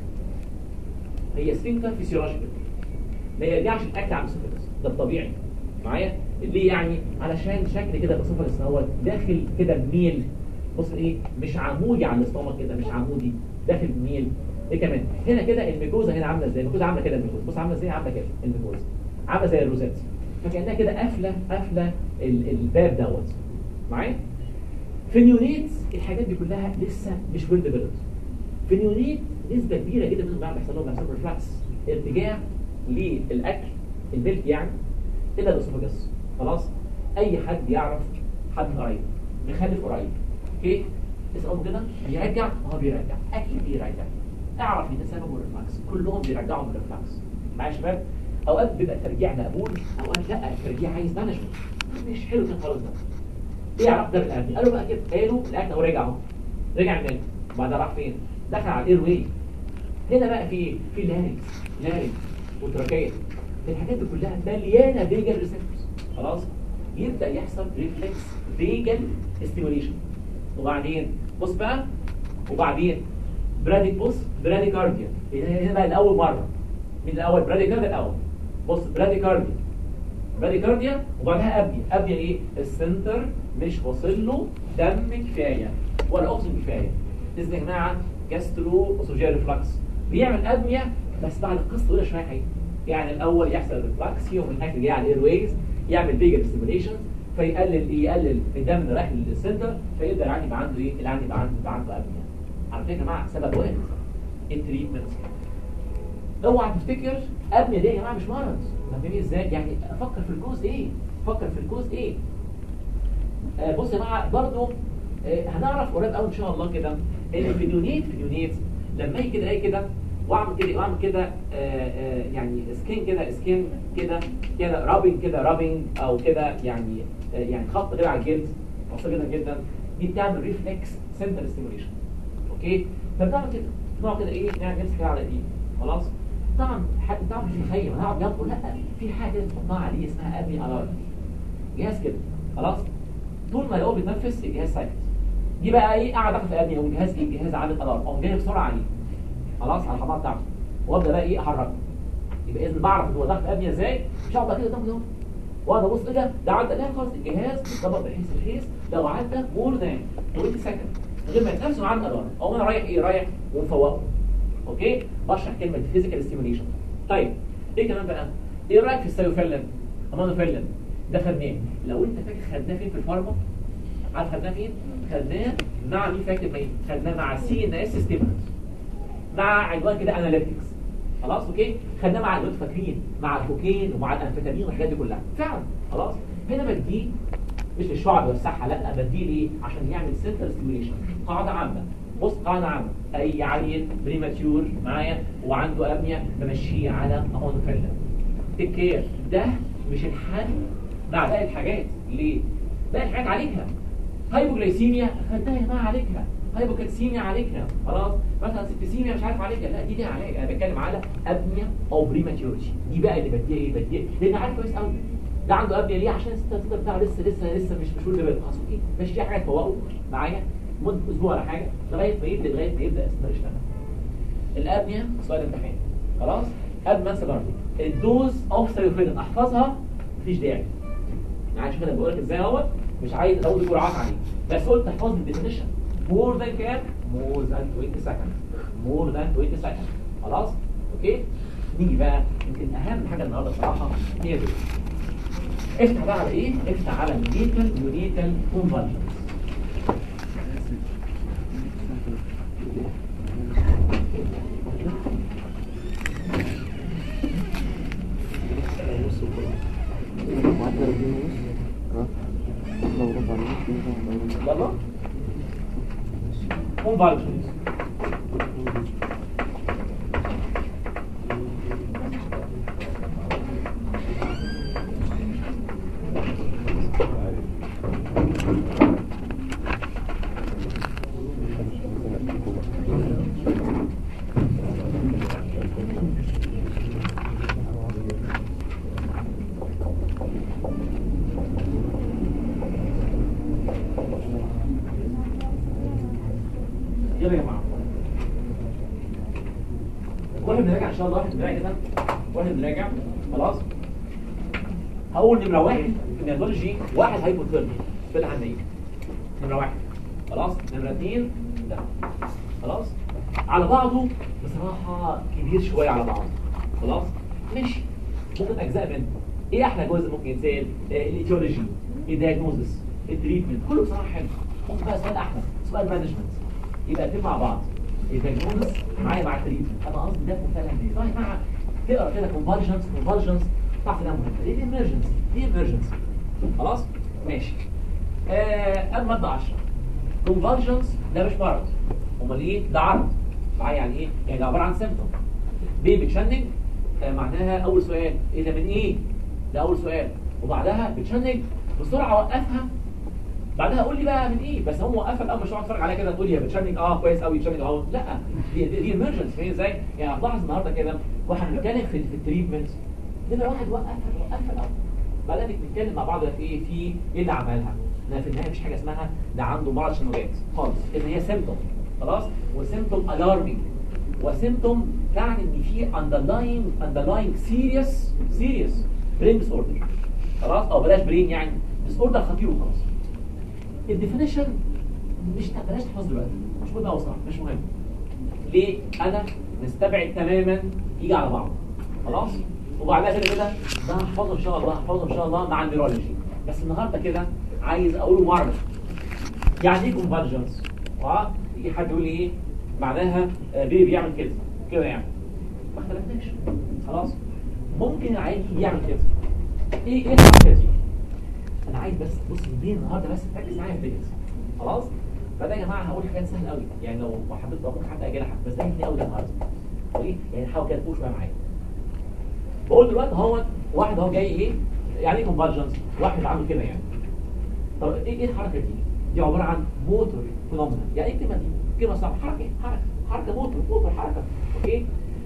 هي سفنكتر فيسيولوجيكال ما يرجعش الاكل على الاسوفاجس ده الطبيعي معايا ليه يعني علشان شكل كده الاسوفاجس هو داخل كده بميل بص ايه مش عمودي على الاستومك كده مش عمودي داخل بميل ايه كمان هنا كده الميكوزا هنا عامله ازاي الميكوزا عامله كده الميكوزا بص عامله ازاي عامله كده الميكوزا عامله زي الروزات فكانها كده قافله قافله ال- الباب دوت معايا في النيونيت الحاجات دي كلها لسه مش ويل ديفلوبد في النيونيت نسبه كبيره جدا منهم بقى بيحصل لهم بيحصل لهم ريفلكس ارتجاع للاكل الملك يعني الا الاسوفاجس خلاص اي حد يعرف حد قريب مخلف قريب اوكي اساله كده بيرجع هو بيرجع اكيد بيرجع اعرف ان ده سببه الريفلكس كلهم بيرجعوا من الريفلكس معايا يا شباب اوقات بيبقى الترجيع مقبول اوقات لا الترجيع عايز مانجمنت مش حلو كده خالص ده ايه علاقه ده بالاكل قالوا بقى كده قالوا الاكل هو رجع اهو رجع منين بعدها راح فين دخل على الاير واي هنا بقى في ايه في لاريكس لاريكس وتراكيه الحاجات دي كلها مليانه فيجل ريسبتورز خلاص يبدا يحصل ريفلكس فيجل ستيموليشن وبعدين بص بقى وبعدين براديك بص براديكارديا هنا بقى الاول مره من الاول براديكارديا الاول بص براديكارديا براديكارديا وبعدها ابنيا ابنيا ايه السنتر مش واصل له دم كفايه ولا اكسجين كفايه اذا يا جماعه جاسترو اسوجيال ريفلكس بيعمل ابنيا بس بعد القصه طويله شويه حقيقي يعني الاول يحصل ريفلكس يوم الحاجه اللي جايه على الاير ويز يعمل فيجل ستيميوليشن فيقلل يقلل الدم اللي رايح للسنتر فيقدر العيان يبقى عنده ايه العيان يبقى عنده يبقى عنده ابنيا على فكره يا جماعه سبب واحد التريتمنت اوعى تفتكر ابنيا دي يا جماعه مش مرض فاهمين ازاي يعني افكر في الجوز ايه فكر في الجوز ايه آه بص يا جماعه برضه آه هنعرف قريب قوي ان شاء الله كده ان الفيديونيت فيديونيت لما يجي كده الاقي كده واعمل كده واعمل كده آه آه يعني سكين كده سكين كده كده رابنج كده رابنج او كده يعني آه يعني خط كده على الجلد بسيط جدا جدا دي بتعمل ريفلكس سنتر ستيموليشن اوكي فبتعمل كده نقعد كده ايه نعمل نمسك كده على ايديه خلاص طبعا حد طبعا مش متخيل انا هقعد جنبه لا في حاجه بتحطها عليه اسمها ابني الارم جهاز كده خلاص طول ما هو بيتنفس الجهاز ساكت دي بقى ايه قاعد اخد في ابني او الجهاز ايه الجهاز عامل الارم او جاي بسرعه عليه خلاص على الحمام بتاعته وابدا بقى ايه احركه يبقى اذا بعرف هو داخل في ابني ازاي مش هقعد بقى كده قدام كده وانا ابص ايه ده ده عدى لا خالص الجهاز بيتظبط بحيث بحيث لو عدى مور ذان 20 سكند من غير ما يتنفس معاه الارم او انا رايح ايه رايح ومفوقه اوكي بشرح كلمه فيزيكال ستيميوليشن طيب ايه كمان بقى ايه رايك في السيوفيلين امانوفيلين ده خدناه لو انت فاكر خدناه فين في الفارما عارف خدناه فين خدناه مع مين فاكر مين خدناه مع سي ان اس ستيمولانس مع عنوان كده اناليتكس خلاص اوكي خدناه مع الوقت فاكرين مع الكوكين ومع الانفيتامين والحاجات دي كلها فعلا خلاص هنا بديه مش للشعب والصحه لا بديه ليه عشان يعمل سنتر ستيميوليشن قاعده عامه بص قاعده عامه اي عيل بريماتيور معايا وعنده ابنيا بمشيه على امونوفيلين تيك كير ده مش الحل مع باقي الحاجات ليه باقي الحاجات عليكها هايبوجلايسيميا خدناها يا جماعه عليكها هايبوكالسيميا عليكها خلاص مثلا سبتسيميا مش عارف عليكها لا دي ليها علاج انا بتكلم على ابنيا او بريماتيورتي دي بقى اللي بديها ايه بديها لان عارف كويس قوي ده عنده ابنيا ليه عشان الستاتيك بتاعه لسه لسه لسه مش مشهور دلوقتي خلاص اوكي ماشي في حاجه تفوقه معايا مده اسبوع ولا حاجه لغايه ما يبدا لغايه ما يبدا يستمر يشتغل الابنيا سؤال امتحان خلاص قبل ما انسى برضه الدوز اوف سيروفيلين احفظها مفيش داعي يعني شوف انا بقول لك ازاي اهوت مش عايز ازود جرعات عليه بس قلت احفظ الديفينيشن مور ذان كام مور ذان 20 سكند مور ذان 20 سكند خلاص اوكي نيجي بقى يمكن اهم حاجه النهارده بصراحه هي دي افتح بقى على ايه افتح على النيتال يونيتال كونفرجنس يلا كونفرجنس يلا يا جماعه واحنا بنراجع ان شاء الله واحنا بنراجع كده واحنا بنراجع خلاص هقول نمره واحد في النياتولوجي واحد هايبوثيرمي في العمليه نمره واحد خلاص نمره اثنين لا خلاص على بعضه بصراحه كبير شويه على بعضه خلاص ماشي ممكن اجزاء منه ايه احلى جزء ممكن يتسال آه، الايتيولوجي الدياجنوزس التريتمنت كله بصراحه حلو ممكن بقى سؤال احلى سؤال مانجمنت يبقى الاثنين مع بعض الدياجنوزس معايا مع التريتمنت انا قصدي ده فعلا ايه طيب مع تقرا كده كونفرجنس كونفرجنس تعرف ده مهم ايه الامرجنسي ايه الامرجنسي خلاص ماشي آه قبل ما ابدا 10 كونفرجنس ده مش مرض امال ايه ده عرض معايا يعني ايه يعني ده عباره عن سيمبتوم بيبي تشنج آه معناها اول سؤال ايه ده من ايه ده اول سؤال وبعدها بتشنج بسرعه وقفها بعدها قول لي بقى من ايه بس هو قفل اول ما تقعد تتفرج عليها كده تقول لي يا بتشنج اه كويس قوي بتشنج اه لا دي دي, دي emergency فاهم ازاي يعني هتلاحظ النهارده كده واحنا بنتكلم في في التريتمنت نمره واحد وقف وقف الاول بعدها بنتكلم مع بعض في ايه في ايه اللي عملها لا في النهايه مفيش حاجه اسمها ده عنده مرض شنوجات خالص ان هي سيمتوم خلاص وسيمتوم الارمي وسيمتوم تعني ان في underlying underlying serious serious brain disorder خلاص او بلاش برين يعني disorder خطير وخلاص الديفينيشن مش بلاش تحفظ دلوقتي مش مهم اوصل مش مهم ليه انا مستبعد تماما يجي على بعض خلاص وبعدها كده كده ده هحفظه ان شاء الله هحفظه ان شاء الله مع النيرولوجي بس النهارده كده عايز اقوله مره يعني ايه كونفرجنس اه يجي حد يقول لي ايه معناها آه، بيبي بيعمل كده كده يعني ما اختلفناش خلاص ممكن العيال يجي يعمل كده ايه ايه الحركه دي انا عايز بس بص دي النهارده بس تركز معايا في ديت خلاص فده يا جماعه هقول حاجات سهله قوي يعني لو ما حبيت ممكن حتى اجلها بس ده يهمني قوي ده النهارده ايه يعني حاول كده تفوش بقى معايا بقول دلوقتي هو واحد اهو جاي ايه يعني ايه كونفرجنس واحد عامل كده يعني طب ايه ايه الحركه دي دي عباره عن موتور فينومينا يعني ايه الكلمه دي كلمه صعبه حركه إيه؟ حركه حركه موتور موتور حركه اوكي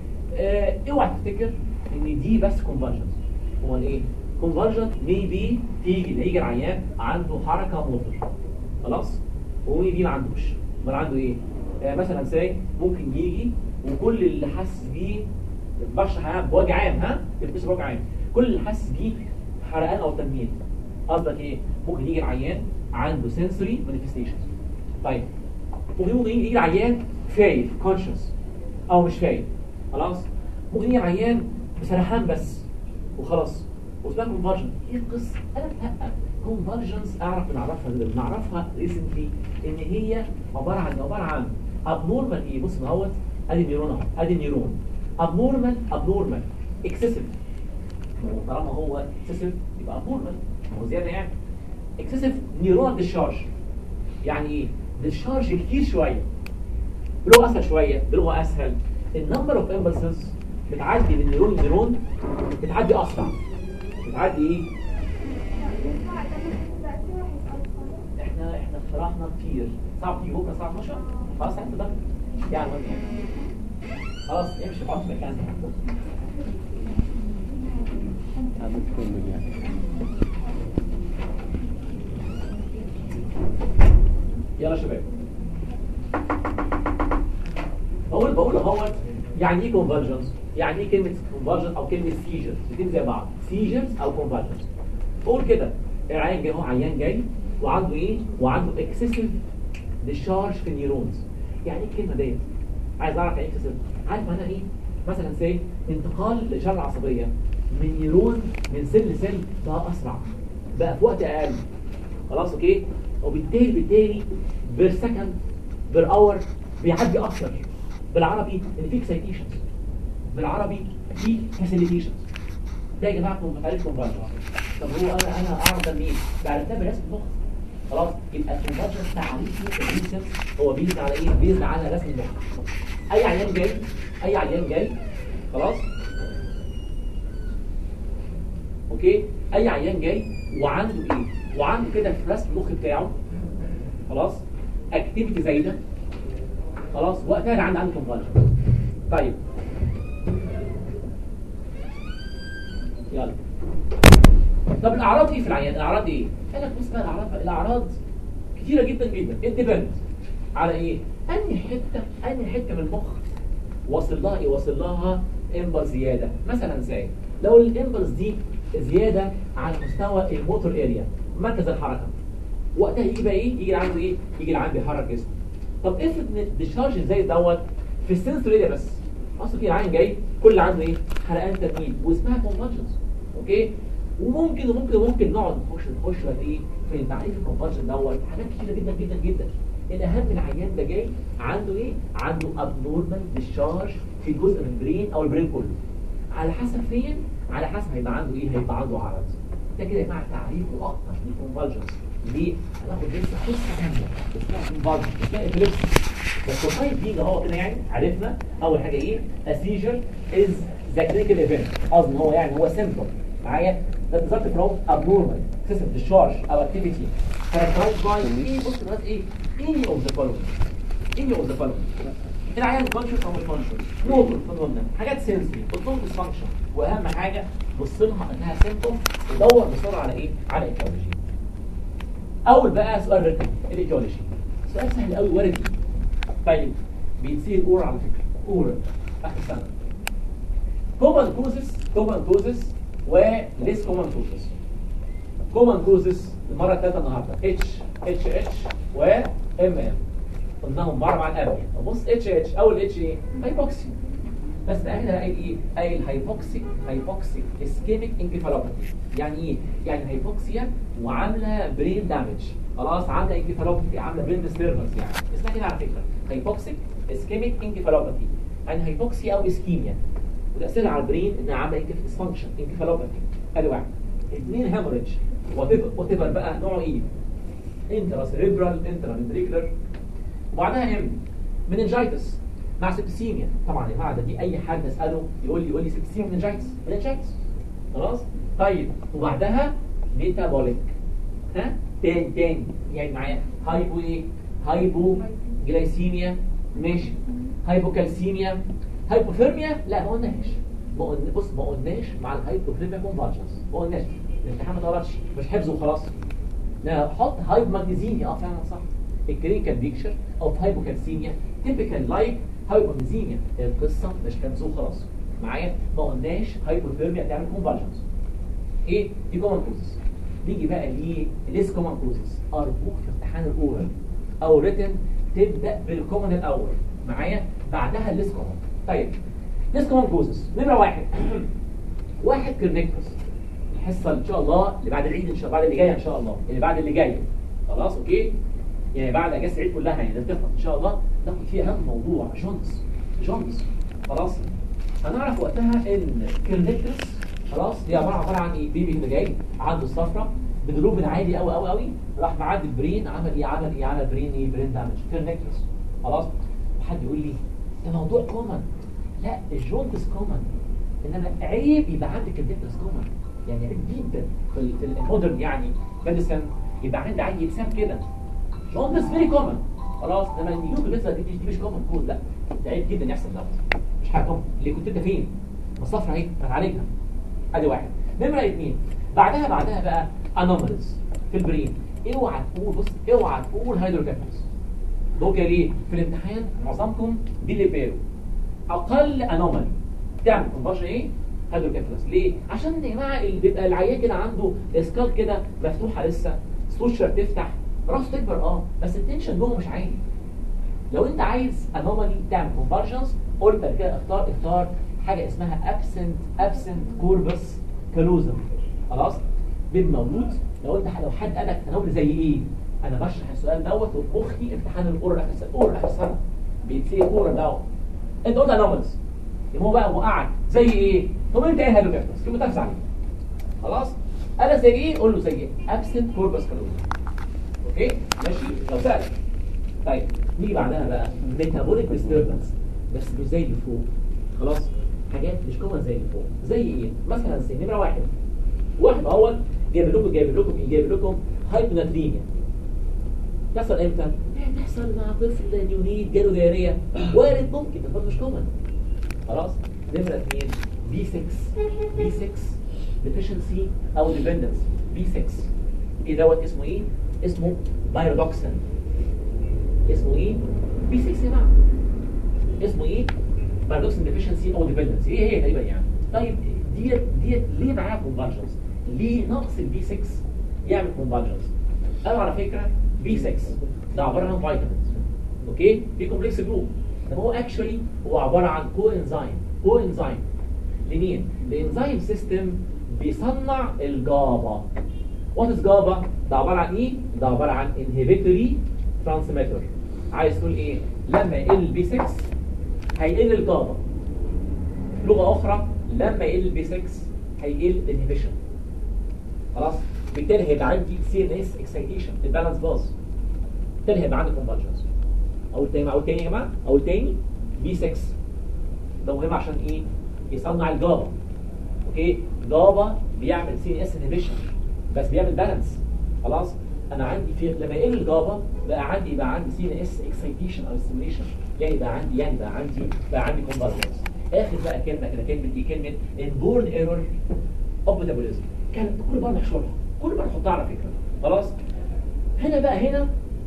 آه اوعى تفتكر ان دي بس كونفرجنس هو ايه كونفرجن ميبي تيجي اللي يجي العيان عنده حركه موتور خلاص وميبي ما عندوش امال عنده ايه آه مثلا ساي ممكن يجي وكل اللي حاسس بيه بشرح ها بوجع عام ها تلبس بوجع عام كل اللي حاسس بيه حرقان او تنميل قصدك ايه ممكن يجي العيان عنده sensory manifestations طيب ممكن ممكن يجي العيان فايق conscious او مش فايق خلاص ممكن يجي العيان بسرحان بس وخلاص واسمها كونفرجن ايه القصه انا لا كونفرجنس اعرف نعرفها نعرفها ريسنتلي ان هي عباره عن عباره عن ابنورمال ايه بص اهوت ادي نيرون اهو ادي نيرون ابنورمال ابنورمال اكسسيف طالما هو اكسسيف يبقى ابنورمال هو زياده يعني اكسسيف نيورال ديشارج يعني ايه ديشارج كتير شويه بلغه اسهل شويه بلغه اسهل النمبر اوف امبلسز بتعدي من نيرون لنيرون بتعدي اسرع بتعدي ايه احنا احنا اقترحنا كتير صعب تيجي بكره الساعه 12 خلاص انت ده يعني المهم يعني خلاص امشي اقعد في مكانك يلا شباب بقول بقول اهوت يعني ايه كونفرجنس يعني ايه كلمه كونفرجنس او كلمه سيجرز الاثنين زي بعض سيجرز او كونفرجنس بقول كده العيان جاي هو عيان جاي وعنده ايه وعنده اكسسيف ديشارج في النيورونز يعني ايه الكلمه ديت عايز اعرف يعني اكسسيف عارف معناها ايه مثلا سي انتقال الاشاره العصبيه من نيرون من سيل لسيل بقى اسرع بقى في وقت اقل خلاص اوكي وبالتالي بالتالي بير سكند بير اور بيعدي اكتر بالعربي ان في اكسايتيشنز بالعربي في فاسيليتيشنز ده يا جماعه كنت عارف كونفرجن طب هو انا انا اعرف ده منين؟ ده عرفتها برسم المخ خلاص يبقى الكونفرجن تعريفه الريسيرش هو بيزد على ايه؟ بيزد على رسم المخ اي عيان جاي اي عيان جاي خلاص اوكي اي عيان جاي وعنده ايه وعنده كده في رسم المخ بتاعه خلاص اكتيفيتي زايده خلاص وقتها اللي عنده عنده كونفرجن طيب يلا طب الاعراض ايه في العيان الاعراض ايه قال لك بص بقى الاعراض الاعراض كتيره جدا جدا الديبند على ايه انهي حته انهي حته من المخ واصل لها ايه واصل لها امبلس زياده مثلا زي لو الامبلس دي زياده على مستوى الموتور اريا مركز الحركه وقتها يجي بقى ايه يجي عنده ايه يجي عنده بيحرك جسمه طب افرض ان الديشارج زي دوت في السنسور اريا بس اصل في عين جاي كل اللي عنده ايه حرقان تجميل واسمها كونفرجنس اوكي وممكن وممكن وممكن نقعد نخش نخش بقى ايه في تعريف الكونفرجن دوت حاجات كتيره جدا جدا جدا الاهم العيان ده جاي عنده ايه عنده ابنورمال ديشارج في جزء من البرين او البرين كله على حسب فين على حسب هيبقى عنده ايه هيبقى عنده عرض ده كده يا جماعه تعريفه اكتر للكونفرجنس ليه هناخد لسه قصه ثانيه اسمها كونفرجن اسمها ابيليبسي بس الطيب دي اللي هو كده يعني عرفنا اول حاجه ايه a seizure is the clinical event قصدي ان هو يعني هو symptom معايا that result from abnormal excessive discharge or activity characterized by ايه بص دلوقتي ايه any of the following any of the following العيان كونشس او مش كونشس موتور قلنا حاجات سنسري قلتهم ديسفانكشن واهم حاجه بص لها انها سيمتوم ودور بسرعه على ايه على الايكولوجي اول بقى سؤال رتم الايكولوجي سؤال سهل قوي وارد طيب بيتصير اور على فكره اور اخر سنه كومن كوزس كومن كوزس وليس كومن كوزس كومن كوزس المره الثالثه النهارده اتش اتش اتش و ام ام قلناهم مره مع الابنيا بص اتش اتش اول اتش ايه هايبوكسي بس بقى هنا قايل ايه قايل هايبوكسيك هايبوكسيك اسكيميك انكفالوباثي يعني ايه يعني هايبوكسيا وعامله برين دامج خلاص عامله انكفالوباثي عامله برين ديستربنس يعني اسمها كده على فكره هايبوكسيك اسكيميك انكفالوباثي يعني هايبوكسيا او اسكيميا وتاثيرها على البرين انها عامله ديسفانكشن انكفالوباثي ادي واحد اثنين هيموريدج وات ايفر بقى نوعه ايه انترا سيريبرال انترا فنتريكولر وبعدها ام مننجايتس مع سبتسيميا طبعا يا جماعه ده دي اي حد اساله يقول لي يقول لي سبتسيميا مننجايتس مننجايتس خلاص طيب وبعدها ميتابوليك ها تاني تاني يعني معايا هايبو ايه هايبو جلايسيميا ماشي هايبوكالسيميا هايبوثيرميا لا ما قلناش ما قلنا بص ما قلناش مع الهايبوثيرميا كونفالجنس ما قلناش الامتحان ما طلعش مش حفظ وخلاص لا حط هايب ماجنيزيميا اه فعلا صح الكلينيكال بيكتشر اوف هايبوكالسيميا تيبيكال لايك هايبوميزيميا القصه مش كنز وخلاص معايا ما قلناش هايبوثيرميا تعمل كونفالجنس ايه دي كومن كوزز نيجي بقى ليه ليس كومن كوزز ارجوك في امتحان الاورال او ريتن تبدا بالكومن الاول معايا بعدها الليس كومن طيب ليس كومن كوزز نمره واحد واحد كرنيكتوس الحصه ان شاء الله اللي بعد العيد ان شاء الله بعد اللي جايه ان شاء الله اللي بعد اللي جايه خلاص اوكي يعني بعد اجازه العيد كلها يعني لازم تخلص ان شاء الله ناخد فيها اهم موضوع جونز جونز خلاص هنعرف وقتها ان كرنيكتوس خلاص هي عباره عباره عن ايه بيبي كده جاي عنده الصفرة بدروب عالي قوي قوي قوي راح معدي البرين عمل ايه عمل ايه عمل برين ايه برين دامج كرنيكتوس خلاص وحد يقول لي ده موضوع كومن لا الجونتس كومن انما عيب يبقى عندك الديكتس كومن يعني عيب جدا في ال- في المودرن يعني ميديسن يبقى عندي عيل يتسام كده جونتس فيري كومن خلاص انما النيوت لسه دي, دي مش كومن كود لا ده عيب جدا يحصل ده مش حاجه كومن اللي كنت انت فين ما الصفرة اهي هتعالجها ادي واحد نمره اثنين بعدها بعدها بقى انوماليز في البرين اوعى تقول بص اوعى تقول هيدروكافيس دول ليه في الامتحان معظمكم بيليبيرو اقل انومالي تعمل كونفرجن ايه هيدروكافيلس ليه عشان يا جماعه اللي بيبقى العيان كده عنده اسكال كده مفتوحه لسه سوشر تفتح راسه تكبر اه بس التنشن جوه مش عالي لو انت عايز انومالي تعمل كونفرجنس قلت قبل كده اختار اختار حاجه اسمها ابسنت ابسنت كوربس كالوزم خلاص بيبقى موجود لو انت لو حد قالك انومالي زي ايه انا بشرح السؤال دوت ومخي امتحان الاورال اخر السنه اورال اخر السنه بيتسال اورال دوت انت قلت انوماليز يبقى هو بقى وقعك زي ايه طب انت ايه هيدروكافيلس يبقى تفز عليه خلاص انا زي ايه قول له زي ايه ابسنت كوربس كالوزم اوكي ماشي لو سالك طيب نيجي بعدها بقى ميتابوليك ديستربنس بس مش زي اللي فوق خلاص حاجات مش كومن زي اللي فوق زي ايه مثلا زي نمره واحد واحد اول جايب لكم جايب لكم ايه جايب لكم هايبوناتريميا تحصل امتى؟ تحصل مع طفل نيونيت جاله دياريه وارد ممكن بس برضه مش كومن خلاص نمره اثنين بي 6 بي 6 ديفيشنسي او ديبندنسي بي 6 ايه دوت اسمه ايه؟ اسمه بايرودوكسن اسمه ايه؟ بي 6 يا جماعه اسمه ايه؟ بايرودوكسن ديفيشنسي او ديبندنسي ايه هي تقريبا يعني طيب ديت ديت ليه معاها كونفرجنس؟ ليه نقص البي 6 يعمل كونفرجنس؟ قالوا على فكره بي 6 ده عباره عن فيتامينز اوكي؟ في كومبلكس جروب ده هو اكشولي هو عباره عن كو انزيم كو انزيم لمين؟ الانزيم سيستم بيصنع الجابا وات از جابا؟ ده عباره عن ايه؟ ده عباره عن انهبيتوري ترانسميتر عايز تقول ايه؟ لما يقل البي 6 هيقل الجابا لغه اخرى لما يقل البي 6 هيقل الانهبيشن خلاص بالتالي هيبقى عندي سي ان اس اكسايتيشن البالانس باظ بالتالي هيبقى عندي كونفرجنس اقول تاني اقول تاني يا جماعه اقول تاني بي 6 ده مهم عشان ايه يصنع الجابا اوكي جابا بيعمل سي اس انهبيشن بس بيعمل بالانس خلاص انا عندي في لما يقل الجابا بقى عندي بقى عندي سي اس اكسايتيشن او ستيميشن يعني بقى عندي يعني بقى عندي بقى عندي كونفرجنس اخر بقى كلمه كده كلمه دي كلمه انبورن ايرور اوف ميتابوليزم كانت كل مره نحشرها كل مره نحطها على فكره خلاص هنا بقى هنا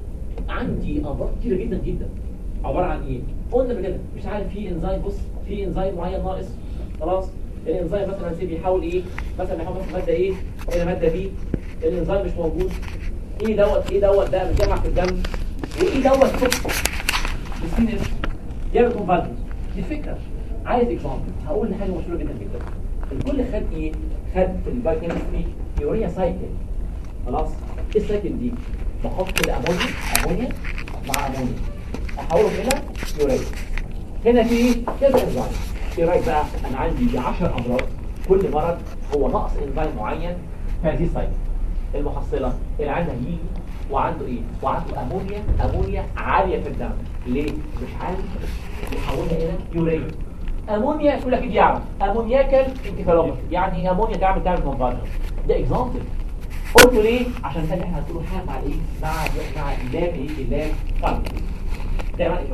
عندي امراض كتيره جدا جدا عباره عن ايه قلنا قبل كده مش عارف في انزيم بص في انزيم معين ناقص خلاص الانزيم مثلا سي بيحاول ايه مثلا بيحاول مثلا ماده ايه الى ماده بي الانزيم مش موجود ايه دوت ايه دوت ده متجمع في الدم وايه دوت فوق مسكين ايه يعمل كونفالجنس دي الفكره عايز اكزامبل هقول حاجه مشهوره جدا جدا الكل خد ايه خد في البايوكيمستري يوريا سايكل خلاص ايه السايكل دي بحط كده امونيا امونيا مع امونيا احولهم الى يوريا هنا في ايه كذا انزيم ايه رايك بقى انا عندي 10 امراض كل مرض هو نقص انزيم معين في هذه السايكل المحصله اللي عنده يجي وعنده ايه وعنده امونيا امونيا عاليه في الدم ليه مش عارف يحولها الى يوريا امونيا يقول لك ايه يعمل امونياكال انكفالوباثي يعني ايه امونيا تعمل تعمل كونفرجن ده اكزامبل قلت ليه عشان كده احنا هنقول حاجه مع الايه مع مع اللام ايه اللام فارم ده معنى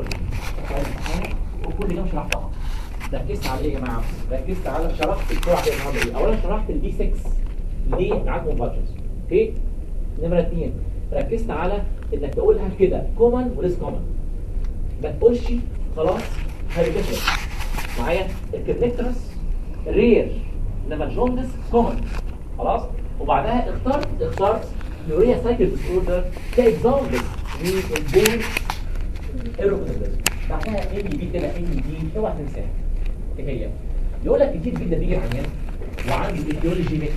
ايه وكل ده شرحتها ركزت على ايه يا جماعه ركزت على شرحت السرعه دي النهارده ايه اولا شرحت البي 6 ليه معاك كونفرجنز اوكي نمره اثنين ركزت على انك تقولها كده كومن وليس كومن ما تقولش خلاص هيبقى معايا الكرنكترس رير انما الجوندس كومن خلاص وبعدها اخترت اخترت يوريا سايكل ديس اوردر كاكزامبل للبول ايروكوتابلزم بعدها ان بي كده ان دي اوعى تنساها ايه هي يقول لك كتير جدا بيجي عيان وعنده ايديولوجي ميكس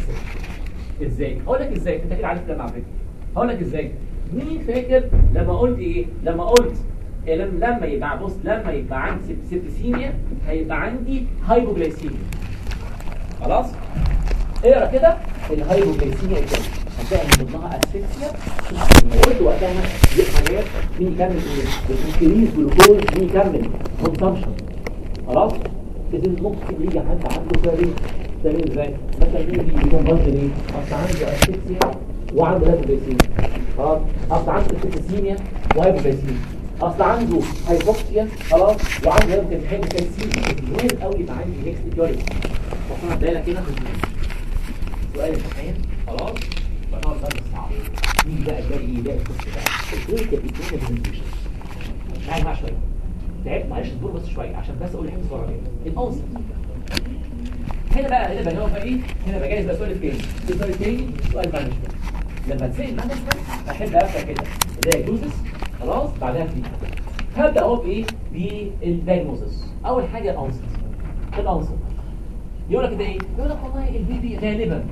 ازاي هقول لك ازاي انت كده عارف الكلام على فكره هقول لك ازاي مين فاكر لما قلت ايه لما قلت إيه لما لما يبقى بص لما يبقى عندي سب- سبتسيميا هيبقى عندي هايبوجلايسيميا خلاص اقرا كده الهايبوجلايسيميا ايه هتلاقي من ضمنها اسفكسيا قلت وقتها دي حاجات مين يكمل ايه الانكريز جلوكوز مين يكمل كونسامشن خلاص كده ممكن يجي حد عنده فريق تعمل ازاي مثلا مين يكون بطل ايه اصل عنده اسفكسيا وعنده هايبوجلايسيميا خلاص اصل عنده سبتسيميا وهايبوجلايسيميا اصل عنده هايبوكسيا خلاص وعنده يمكن حاجه كالسيم وين قوي يبقى عندي ميكس تيوري وصلنا دايره كده سؤال امتحان خلاص فنقعد بقى صعب مين بقى الباقي ايه باقي القصه بقى الدور كان بيكون برزنتيشن معايا معايا شويه تعبت معلش الدور بس شويه عشان بس اقول الحته بسرعه كده الاوسط هنا بقى هنا بقى هو بقى ايه هنا بجهز بقى السؤال التاني السؤال التاني سؤال مانجمنت لما تسال مانجمنت احب ابدا كده دايجنوزس خلاص بعدها في هبدا اهو بايه بالدايجنوزس اول حاجه الاونست الاونست يقول لك ده ايه يقول لك والله البيبي غالبا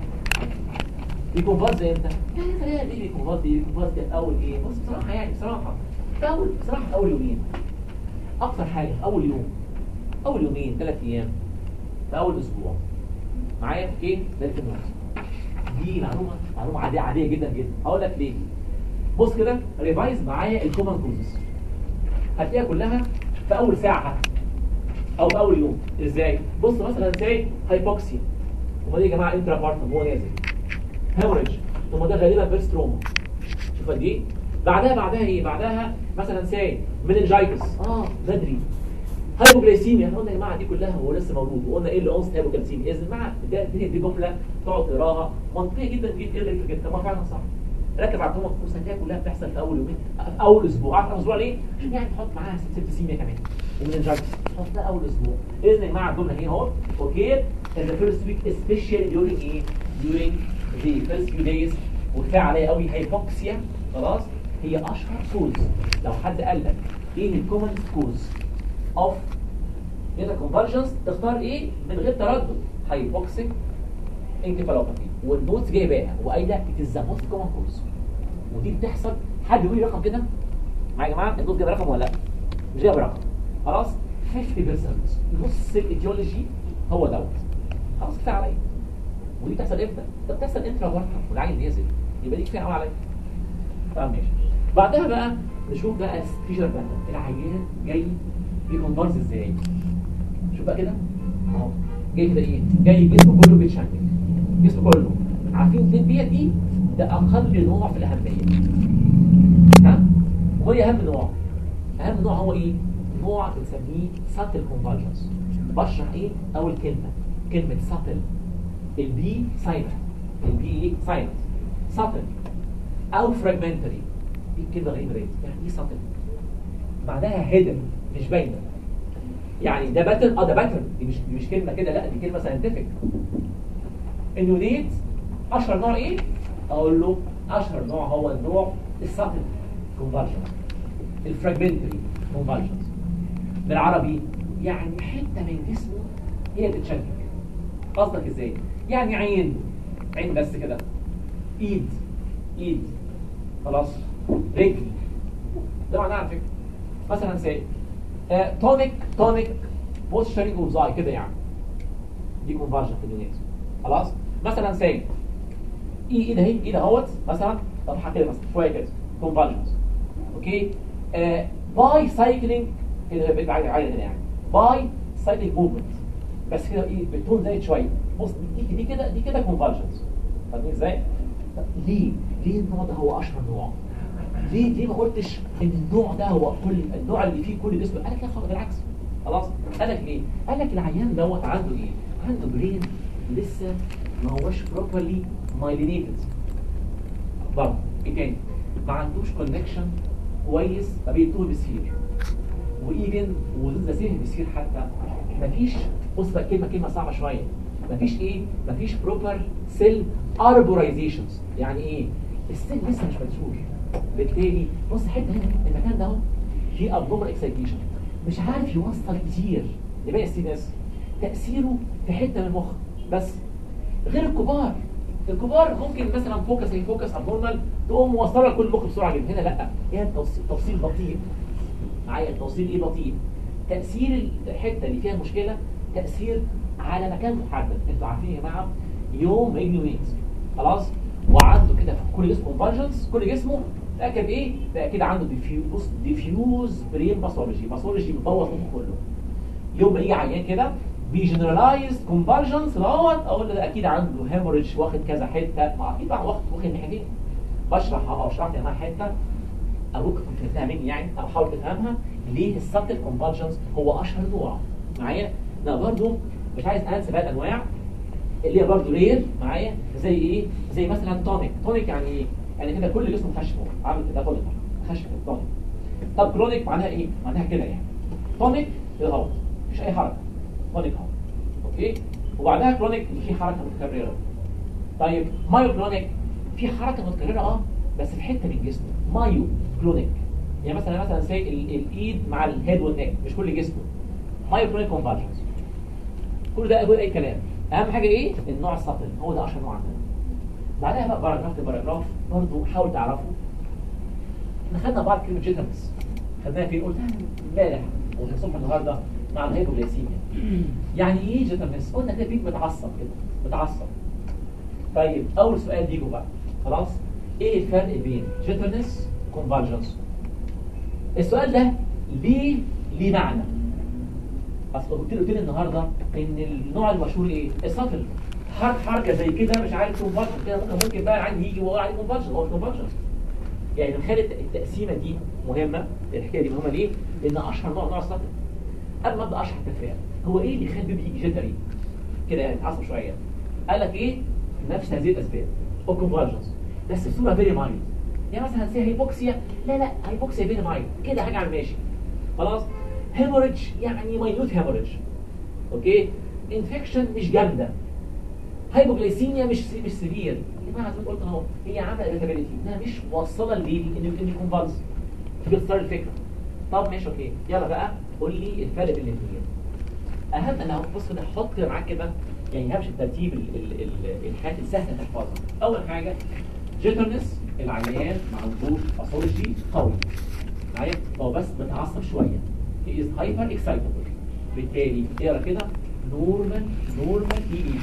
بيكونفاز امتى يعني خلينا البيبي بيكونفاز بيكونفاز ده في اول ايه بص بصراحه يعني بصراحه في اول بصراحه في اول يومين اكتر حاجه في اول يوم اول يومين ثلاث ايام في اول اسبوع معايا اوكي ده في النص دي معلومه معلومه عاديه عاديه جدا جدا هقول لك ليه بص كده ريفايز معايا الكومن كوزز هتلاقيها كلها في اول ساعه حتى او في اول يوم ازاي بص مثلا زي هايبوكسيا وما دي يا جماعه انترا بارتم هو نازل هيموريدج ثم ده غالبا بيرست روما شوف قد ايه بعدها بعدها ايه بعدها مثلا ساي مننجايتس اه بدري هايبوجلايسيميا احنا قلنا يا جماعه دي كلها هو لسه مولود وقلنا ايه اللي اونست هايبوجلايسيميا اذا مع ده دي, دي جمله تقعد تقراها منطقيه جدا جدا جدا جدا ما فعلا صح ركز على الكومن كورس هتلاقيها كلها بتحصل في اول يومين في اول اسبوع عارف اسبوع ليه؟ عشان يعني تحط معاها سيبتسيميا كمان ومننجايتس تحط ده اول اسبوع اذن يا جماعه الجمله هي اهو اوكي in the first week especially during ايه؟ during the first few days وكفايه عليا قوي هايبوكسيا خلاص هي اشهر كوز لو حد قال لك ايه الكومن كوز اوف هنا كونفرجنس تختار ايه من غير تردد هايبوكسيك انكفالوباثي والنوتس جايباها وقايله ات ذا موست كومن كوز ودي بتحصل حد يقول لي رقم كده معايا يا جماعه النوت جايب رقم ولا لا مش جايب رقم خلاص 50% نص الايديولوجي هو دوت خلاص كفايه عليا ودي بتحصل امتى؟ ده بتحصل انترا بارتم والعيل نازل يبقى دي كفايه قوي عليا طب ماشي بعدها بقى نشوف بقى فيشر باترن العيان جاي بيكونفرز ازاي شوف بقى كده اهو جاي كده ايه جاي جسمه كله بيتشنج جسمه كله عارفين الاتنين ديت دي ده اقل نوع في الاهميه ها وهي اهم نوع اهم نوع هو ايه نوع بنسميه ساتل كونفرجنس بشرح ايه اول كلمه كلمه ساتل البي سايلنت البي ايه سايلنت ساتل او فراجمنتري دي كلمه غريبه جدا يعني ايه ساتل بعدها هيدن مش باينه يعني ده باترن اه ده باترن دي مش دي مش كلمه كده لا دي كلمه ساينتفك انه ديت اشهر نوع ايه اقول له اشهر نوع هو النوع الساتل كونفرجن الفراجمنتري كونفرجنز بالعربي يعني حته من جسمه هي اللي بتتشكك قصدك ازاي يعني عين عين بس كده ايد ايد خلاص رجل ده معناه على فكره مثلا سي آه تونيك تونيك بوستشرنج وزاي كده يعني دي كونفرجن في اليونيت خلاص مثلا سي اي ايه ده ايه ده اهوت مثلا طب كده مثلا شويه كده كونفرجنز اوكي آه باي سايكلينج كده بقيت عايز عايز هنا يعني باي سايكلينج موفمنت بس كده ايه بالتون زايد شويه بص دي دي كده دي كده كونفرجنز فاهمين ازاي؟ طب ليه؟ ليه النوع ده هو اشهر نوع؟ ليه ليه ما قلتش ان النوع ده هو كل النوع اللي فيه كل جسم قال لك لا خالص بالعكس خلاص قال لك ليه؟ قال لك العيان دوت عنده ايه؟ عنده برين لسه ما هوش بروبرلي مايلينيتد برضه ايه تاني؟ ما عندوش كونكشن كويس ما بين طول السير وايفن وذا سير السير حتى مفيش بص بقى كلمه كلمه صعبه شويه مفيش ايه مفيش بروبر سيل اربورايزيشنز يعني ايه السيل لسه مش منشور بالتالي بص حته هنا المكان ده اهو فيه ابنورمال اكسايتيشن مش عارف يوصل كتير لباقي السي ناس تاثيره في حته من المخ بس غير الكبار الكبار ممكن مثلا فوكس هي فوكس ابنورمال تقوم موصله لكل المخ بسرعه جدا هنا لا هي التوصيل تفصيل بطيء معايا التوصيل ايه بطيء تاثير الحته اللي فيها مشكله تاثير على مكان محدد انتوا عارفين يا جماعه يوم ما يجي يومين خلاص وعنده كده في كل جسمه كونفرجنس كل جسمه ده كده ايه ده كده عنده ديفيوز ديفيوز برين باثولوجي باثولوجي مبوظ مخه كله يوم ما يجي عيان كده بيجنرالايز كونفرجنس دوت اقول له ده اكيد عنده هيموريدج واخد كذا حته ما اكيد بقى واخد واخد ناحيتين بشرح او شرحت يا جماعه حته ابوك كنت فهمتها مني يعني او حاول تفهمها ليه السبتل كونفرجنس هو اشهر نوع معايا لا برضو مش عايز انسى بقى الانواع اللي هي برضو رير معايا زي ايه زي مثلا تونيك تونيك يعني ايه يعني كده كل جسمه خشب عامل كده تونيك خشب تونيك طب كرونيك معناها ايه معناها كده يعني تونيك كده غلط مفيش اي حركه تونيك اهو اوكي وبعدها كرونيك اللي فيه حركه متكرره طيب مايو كرونيك في حركه متكرره اه بس في حته من الجسم مايو كلونيك يعني مثلا مثلا سي الايد مع الهيد والنك مش كل جسمه مايو كلونيك كونفرجنس كل ده اقول اي كلام اهم حاجه ايه النوع السطل هو ده اشهر نوع عندنا بعدها بقى باراجراف باراجراف برضه حاول تعرفوا احنا خدنا بعض كلمه جيترنس خدناها فين قلتها امبارح والصبح النهارده مع الهيبوغليسيميا يعني ايه جيترنس قلنا كده بيك متعصب كده متعصب طيب اول سؤال ليكوا بقى خلاص ايه الفرق بين جيترنس كونفرجنس السؤال ده ليه ليه معنى اصل قلت قلت لي النهارده ان النوع المشهور ايه السطل حركه حركه زي كده مش عارف كونفرجن كده ممكن ممكن بقى عندي يجي وهو عليه كونفرجن او كونفرجن يعني نخلي التقسيمه دي مهمه الحكايه دي مهمه ليه؟ لان اشهر نوع نوع السطل قبل ما ابدا اشرح التفريع هو ايه اللي يخلي البيبي يجي جدري كده يعني عصب شويه قال لك ايه نفس هذه الاسباب الكونفرجنس بس الصوره فيري مايلد يعني مثلا زي هيبوكسيا لا لا هيبوكسيا فيري مايلد كده حاجه على الماشي خلاص هيموريدج يعني ماينوت هيموريدج اوكي انفكشن مش جامده هايبوغليسيميا مش مش سيفير يا جماعه زي ما قلت اهو هي عامله irritability انها مش موصله ليه ان ان كونفالس باختصار الفكره طب ماشي اوكي يلا بقى قول لي الفرق بين الاثنين اهم انا بص كده حط معاك كده يعني همشي بترتيب ال- ال- ال- الحاجات السهله تحفظها اول حاجه جيترنس العيان ما عندوش باثولوجي قوي معايا هو بس متعصب شويه he is hyper excitable بالتالي اقرا كده نورمال نورمال اي اي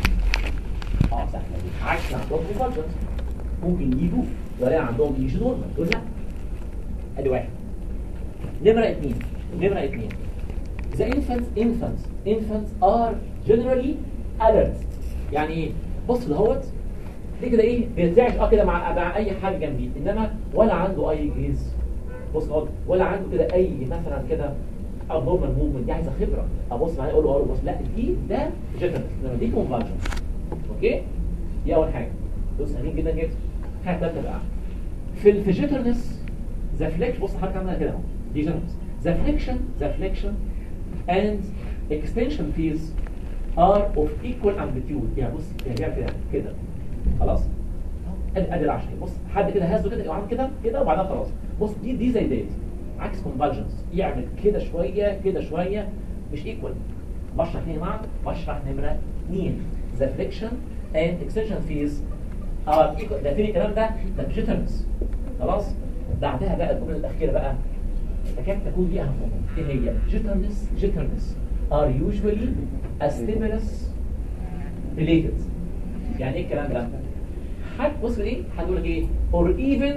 اه سهله دي عكس عندهم كونفرجنس ممكن يجوا ولا عندهم ايش نورمال دول لا ادي واحد نمره اثنين نمره اثنين The infants infants infants are generally اليرت يعني ايه بص دهوت دي كده ايه بيرتعش اه كده مع مع اي حاجه جنبيه انما ولا عنده اي جيز بص دهوت ولا عنده كده اي مثلا كده ابنورمال موفمنت دي عايزه خبره ابص معايا اقول له اه بص لا دي ده جيترنس انما دي كونفرجن اوكي دي اول حاجه بص سهلين جدا جدا حاجه ثالثه بقى في ال- في الجيترنس ذا فليكشن بص حضرتك عاملها كده اهو دي جيترنس ذا فليكشن ذا فليكشن and extension fees are of equal amplitude يعني بص يعني بيعمل كده كده خلاص ادي ادي العشرة بص حد كده هزه كده يعمل كده كده وبعدها خلاص بص دي دي زي ديت عكس كونفرجنس يعمل كده شويه كده شويه مش ايكوال بشرح يا جماعه بشرح نمره 2 ذا فليكشن اند اكستنشن فيز ار ايكوال ده فين الكلام ده ده جيترنس خلاص بعدها بقى الجمله الاخيره بقى تكاد تكون دي اهم نقطه ايه هي جيترنس جيترنس are usually a stimulus related يعني ايه الكلام ده حد بص ايه هنقول لك ايه or even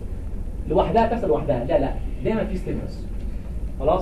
لوحدها تحصل لوحدها لا لا دايما في ستيمولس خلاص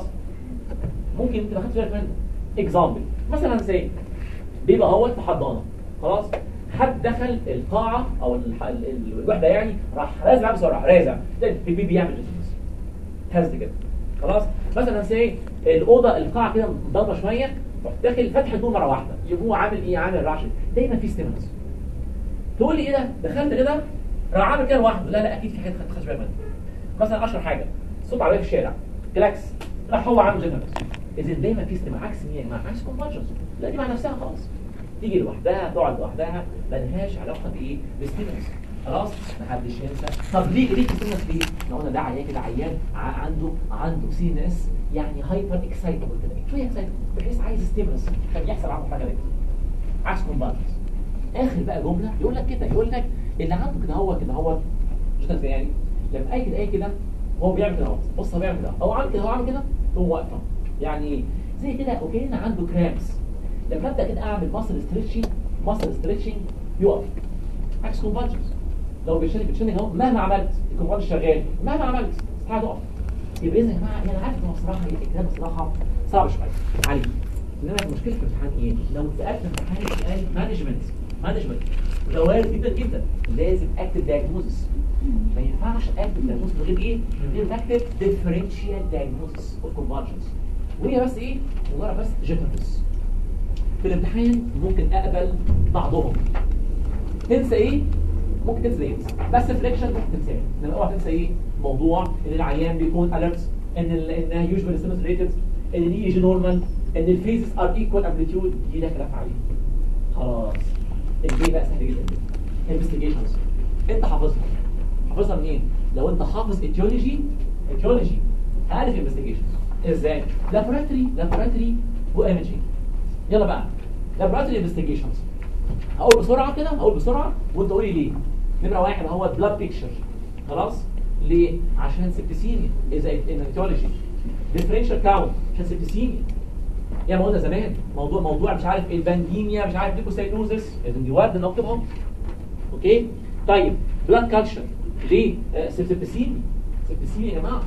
ممكن انت ما خدتش بالك منه اكزامبل مثلا زي بيبقى هو في حضانه خلاص حد دخل القاعه او الح- ال- ال- الوحده يعني راح رازع بسرعه رازع ده البيبي بيعمل ستيمولس هز كده خلاص مثلا سي الاوضه القاعه كده ضلمه شويه رحت داخل فتح النور مره واحده يبقى هو عامل ايه عامل رعشه دايما في ستيمولس تقول لي ايه ده دخلت كده راح عامل كده لوحده لا لا اكيد في حاجه خدت بالك منها مثلا اشهر حاجه صوت عربيه في الشارع كلاكس راح هو عامل جنرالز اذا دايما في استماع عكس مين يا جماعه عكس كونفرجنس لا دي مع نفسها خالص تيجي لوحدها تقعد لوحدها ما لهاش علاقه بايه بالستيمولس خلاص محدش ينسى طب ليه ليه ستيمولس ليه لو قلنا ده عيان كده عيان ع- عنده عنده سي ان اس يعني هايبر اكسايتبل كده شويه اكسايتبل بحيث عايز ستيمولس عشان يحصل عنده حاجه كده عكس كونفرجنس اخر بقى جمله يقول لك كده يقول لك اللي عنده كده هو كده هو جدا يعني لما اي كده اي كده هو بيعمل كده اهو بص هو بيعمل كده هو عامل كده هو عامل كده هو واقفه يعني ايه زي كده وكأن عنده كرامس لما ابدا كده اعمل ماسل ستريتشنج ماسل ستريتشنج يقف عكس كونفرجنس لو بيشنج بتشنج اهو مهما عملت الكونفرجنس شغال مهما عملت استحاله تقف يبقى اذا يا جماعه انا عارف ان هو بصراحه الكلام بصراحه صعب شويه علي انما المشكله في الامتحان ايه؟ لو اتسالت في الامتحان سؤال مانجمنت مانجمنت وده وارد جدا جدا لازم اكتب دايجنوزس ما ينفعش اكتب دايجنوزس من غير ايه؟ من غير ما اكتب ديفرنشال دايجنوزس اوف كونفرجنس وهي بس ايه؟ مجرد بس جيترنس في الامتحان ممكن اقبل بعضهم تنسى ايه؟ ممكن تنسى ايه؟ بس فليكشن ممكن تنساه انما اوعى تنسى ايه؟ موضوع ان العيان بيكون اليرت ان ال انها يوجوال ستيمس ريتد ان الاي جي نورمال ان الفيزز ار ايكوال امبليتيود دي لا خلاف عليه خلاص البي بقى سهل جدا انفستيجيشنز انت حافظها حافظها منين؟ لو انت حافظ اتيولوجي اتيولوجي عارف انفستيجيشنز ازاي؟ لابوراتوري لابوراتوري وايمجينج يلا بقى لابوراتوري انفستيجيشنز هقول بسرعه كده هقول بسرعه وانت قولي ليه نمره واحد هو بلاد بيكتشر خلاص ليه عشان سبتسيميا اذا انيتولوجي ديفرنشال كاونت عشان سبتسيميا يا ما قلنا زمان موضوع موضوع مش عارف ايه البانديميا مش عارف ليكوسايتوزس دي وارد ان اكتبهم اوكي طيب بلاد كالتشر ليه آه سبتسيميا سبتسيميا يا جماعه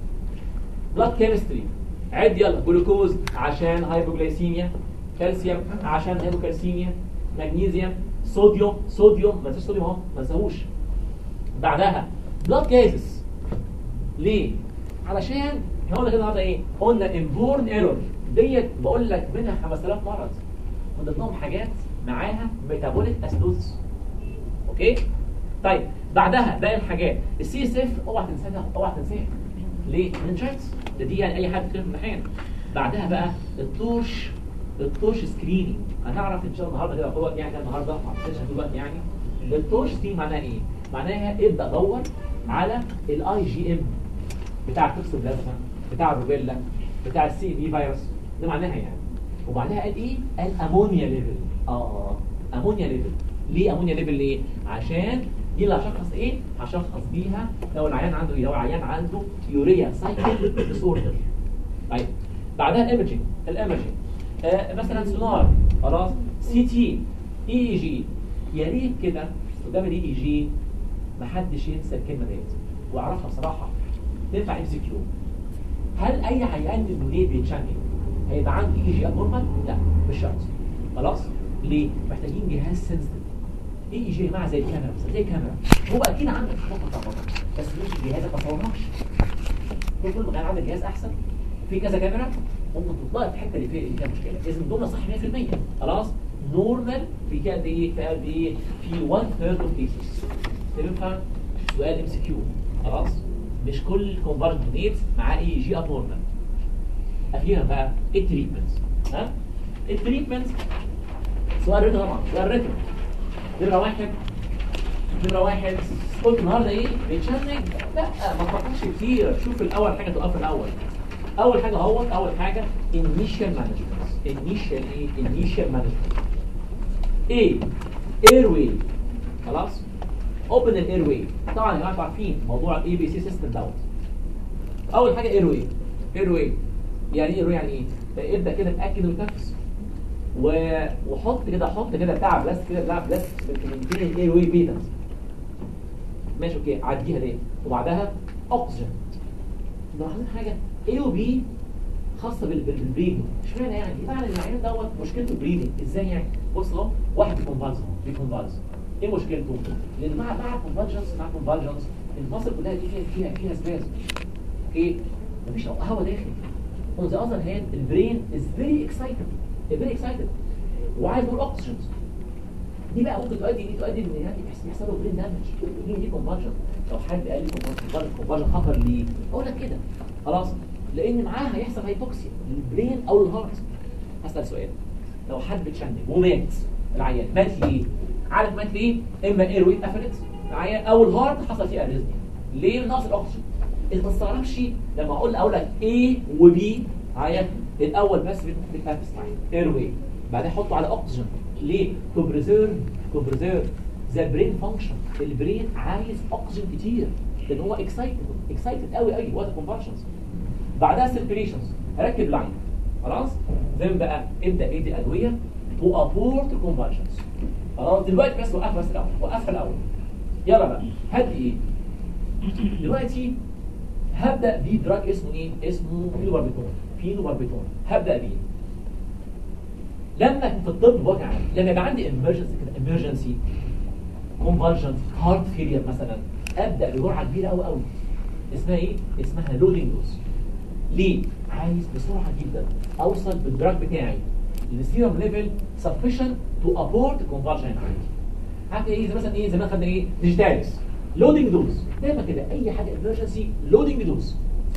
بلاد كيمستري عد يلا جلوكوز عشان هايبوجلايسيميا كالسيوم عشان هايبوكالسيميا مغنيسيوم صوديوم صوديوم ما تنساش صوديوم اهو ما تنساهوش بعدها بلاد جازز ليه علشان احنا قلنا كده النهارده ايه قلنا انبورن ايرور ديت بقول لك منها 5000 مرض من ضمنهم حاجات معاها ميتابوليك اسيدوز اوكي طيب بعدها باقي الحاجات السي اس اف اوعى تنساها اوعى تنساها ليه منشايتس ده دي يعني اي حد في الامتحان بعدها بقى الطوش الطوش سكريننج هنعرف ان شاء الله النهارده كده هو يعني النهارده ما اعتقدش دلوقتي يعني الطوش سكرين معناها ايه؟ معناها ابدا دور على الاي جي ام بتاع التوكسوبلازما بتاع الروبيلا بتاع السي بي فيروس ده معناها يعني وبعدها قال ايه؟ قال امونيا ليفل اه امونيا ليفل ليه امونيا ليفل ليه؟ عشان دي اللي هشخص ايه؟ هشخص بيها لو العيان عنده ايه؟ لو العيان عنده يوريا سايكل ديس اوردر طيب بعدها الايمجنج الايمجنج آه مثلا سونار خلاص سي تي اي اي جي يا ريت كده قدام الاي اي جي ما حدش ينسى الكلمه ديت واعرفها بصراحه تنفع ام سي كيو هل اي عيان من المدير بيتشنج هيبقى عنده اي جي ابنورمال؟ لا مش شرط خلاص ليه؟ محتاجين جهاز سنسيتيف ايه يجي يا جماعه زي الكاميرا مثلا زي الكاميرا هو اكيد عندك فقط فقط بس مش جهازك ما صورناش كل كل ما كان عندك جهاز احسن في كذا كاميرا ممكن تطلع الحته اللي فيها اللي فيها مشكله اذا الجمله صح 100% خلاص نورمال في قد ايه في قد ايه في 1 ثيرد اوف كيسز تنفع سؤال ام سي كيو خلاص مش كل كونفرجن نيتس معاه اي جي اب نورمال اخيرا بقى التريتمنت ها التريتمنت سؤال ريتم طبعا سؤال ريتم نمره واحد نمره واحد قلت النهارده ايه بيتشنج لا ما تفكرش كتير شوف الاول حاجه تقف الاول اول حاجه اهو اول حاجه initial management initial ايه initial management ايه airway خلاص open الاير واي طبعا يا جماعه عارفين موضوع الاي بي سي سيستم دوت اول حاجه اير واي اير واي يعني ايه يعني ايه ابدا كده اتاكد وتنفس و... وحط كده حط كده بتاع بلاستيك كده بتاع بلاستيك من الاير واي بيتاس ماشي اوكي عديها دي وبعدها اكسجين ملاحظين حاجه اي وبي خاصه بال- بال- بالبريدنج اشمعنى يعني فعلا العيان دوت مشكلته البريدنج ازاي يعني بص اهو واحد بيكونفالز بيكونفالز ايه مشكلته لان مع مع كونفالجنس مع كونفالجنس المصل كلها دي فيها فيها فيها سباز اوكي مفيش هواء داخل on the other hand البرين is very excited very excited وعايز more oxygen دي بقى ممكن تؤدي دي تؤدي ان يعني يحصل يحصل له برين دامج دي دي كونفالجن لو حد قال لي كونفالجن كونفالجن خطر ليه اقول لك كده خلاص لان معاه هيحصل هايبوكسيا للبرين او الهارت هسال سؤال لو حد بتشنج ومات العيان مات ليه عارف مات ليه اما ايروي اتقفلت العيان او الهارت حصل فيه اريزميا ليه نقص الاكسجين انت ما تستغربش لما اقول اقول لك A و B عيان الاول بس بتنفس معايا ايروي بعدين حطه على اكسجين ليه تو بريزيرف تو بريزيرف ذا برين فانكشن البرين عايز اكسجين كتير لان هو اكسايتد اكسايتد قوي قوي وقت الكونفرشنز بعدها سيركيليشنز ركب لاين خلاص زي ما بقى ابدا ادي ادويه تو ابورت الكونفرشنز خلاص دلوقتي بس وقفها بس الاول وقفها الاول يلا بقى هدي ايه دلوقتي هبدا بيه دراج اسمه ايه اسمه فينوباربيتون فينوباربيتون هبدا بيه لما في الطب بوجه عام لما يبقى عندي emergency كده emergency convulsions heart failure مثلا ابدا بجرعه كبيره قوي قوي اسمها ايه اسمها لودنج دوز ليه عايز بسرعه جدا اوصل بالدراج بتاعي للسيرم ليفل sufficient to abort convulsion عندي عارف ايه زي مثلا ايه زمان خدنا ايه ديجيتاليس لودنج دوز دايما كده اي حاجه emergency لودنج دوز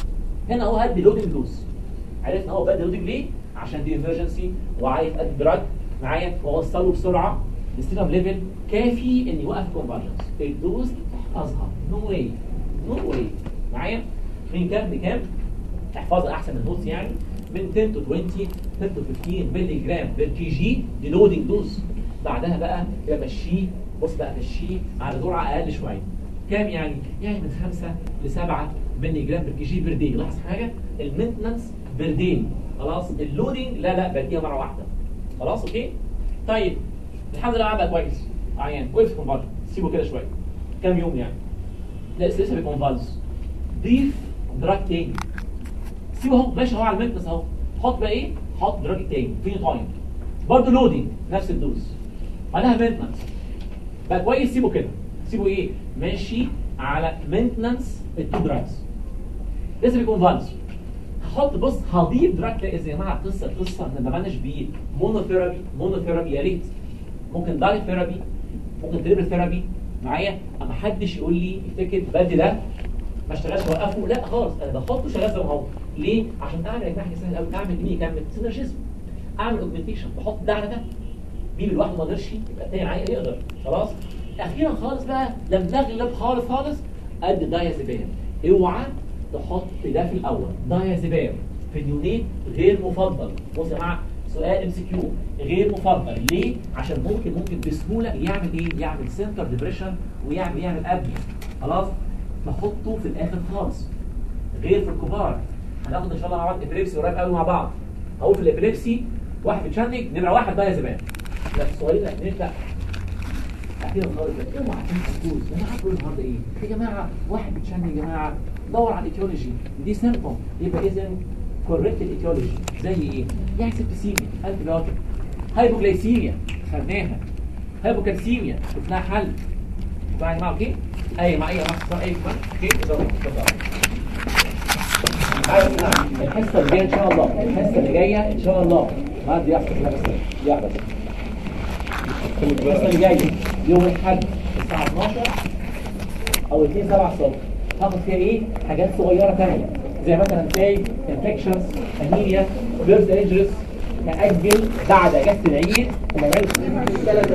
هنا اهو هدي لودنج دوز عرفنا هو بدي لودنج ليه عشان دي ايمرجنسي وعايز ادي دراج معايا واوصله بسرعه للسيرم ليفل كافي ان يوقف الكونفرجنس الدوز احفظها نو واي نو واي معايا من كام لكام احفظها احسن من النوتس يعني من 10 to 20 10 to 15 مللي جرام بير كي جي دي لودنج دوز بعدها بقى بمشيه بص بقى مشيه على جرعه اقل شويه كام يعني؟ يعني من 5 ل 7 مللي جرام بير كي جي بير داي لاحظ حاجه المينتنس بير داي خلاص اللودنج لا لا بديها مره واحده خلاص اوكي طيب الحمد لله عمل كويس عيان وقف كونفالج سيبه كده شويه كام يوم يعني لا لسه لسه بيكونفالز ضيف دراج تاني سيبه اهو ماشي اهو على المينتنس اهو حط بقى ايه حط دراج تاني فين تايم برضه لودنج نفس الدوز بعدها مينتنس بقى كويس سيبه كده سيبه ايه ماشي على مينتنس التو دراجز لسه بيكونفالز هحط بص هضيف دراج لا يا جماعه القصه القصه احنا ما بمنش بيه مونوثيرابي مونوثيرابي يا ريت ممكن دايت ثيرابي ممكن تريبل ثيرابي معايا اما حدش يقول لي افتكر بدي ده ما اشتغلش وقفه لا خالص انا بحطه شغال زي ما هو ليه؟ عشان اعمل يا جماعه سهل قوي اعمل مين يكمل سينرجيزم اعمل اوجمنتيشن بحط ده على ده مين لوحده ما قدرش يبقى التاني معايا يقدر خلاص اخيرا خالص بقى لما نغلب خالص خالص قد دايازيبام اوعى تحط ده في الاول دايازيبام في نيونيت غير مفضل بص يا جماعه سؤال ام سي كيو غير مفضل ليه عشان ممكن ممكن بسهوله يعمل ايه يعمل سنتر ديبريشن ويعمل يعمل ابني خلاص نحطه في الاخر خالص غير في الكبار هناخد ان شاء الله مع بعض ابريبسي قريب قوي مع بعض اقول في الابريبسي واحد بتشنج نمره واحد دايازيبام لا الصغيرين الاثنين لا اخيرا خالص بقى اوعى تنسى الكوز يا جماعه كل النهارده ايه يا جماعه واحد بتشنج يا جماعه دور على الايتيولوجي دي سيمبتوم يبقى اذا كوريكت الايتيولوجي زي ايه يعني سبتسيميا انتي بايوتيك هايبوغلايسيميا خدناها هايبوكالسيميا شفناها حل شفناها يا جماعه اوكي اي مع اي مع اي كمان اوكي اتفضل اتفضل عارف نعم الحصه اللي جايه ان شاء الله الحصه اللي جايه ان شاء الله ما دي يحصل لا بس دي واحده بس. الحصه اللي جايه يوم الاحد الساعه 12 او 2 7 الصبح هاخد فيها ايه حاجات صغيره ثانيه زي مثلا زي انفكشنز انيميا بيرث انجرس ناجل بعد اجازه العيد وما نعملش ثلاث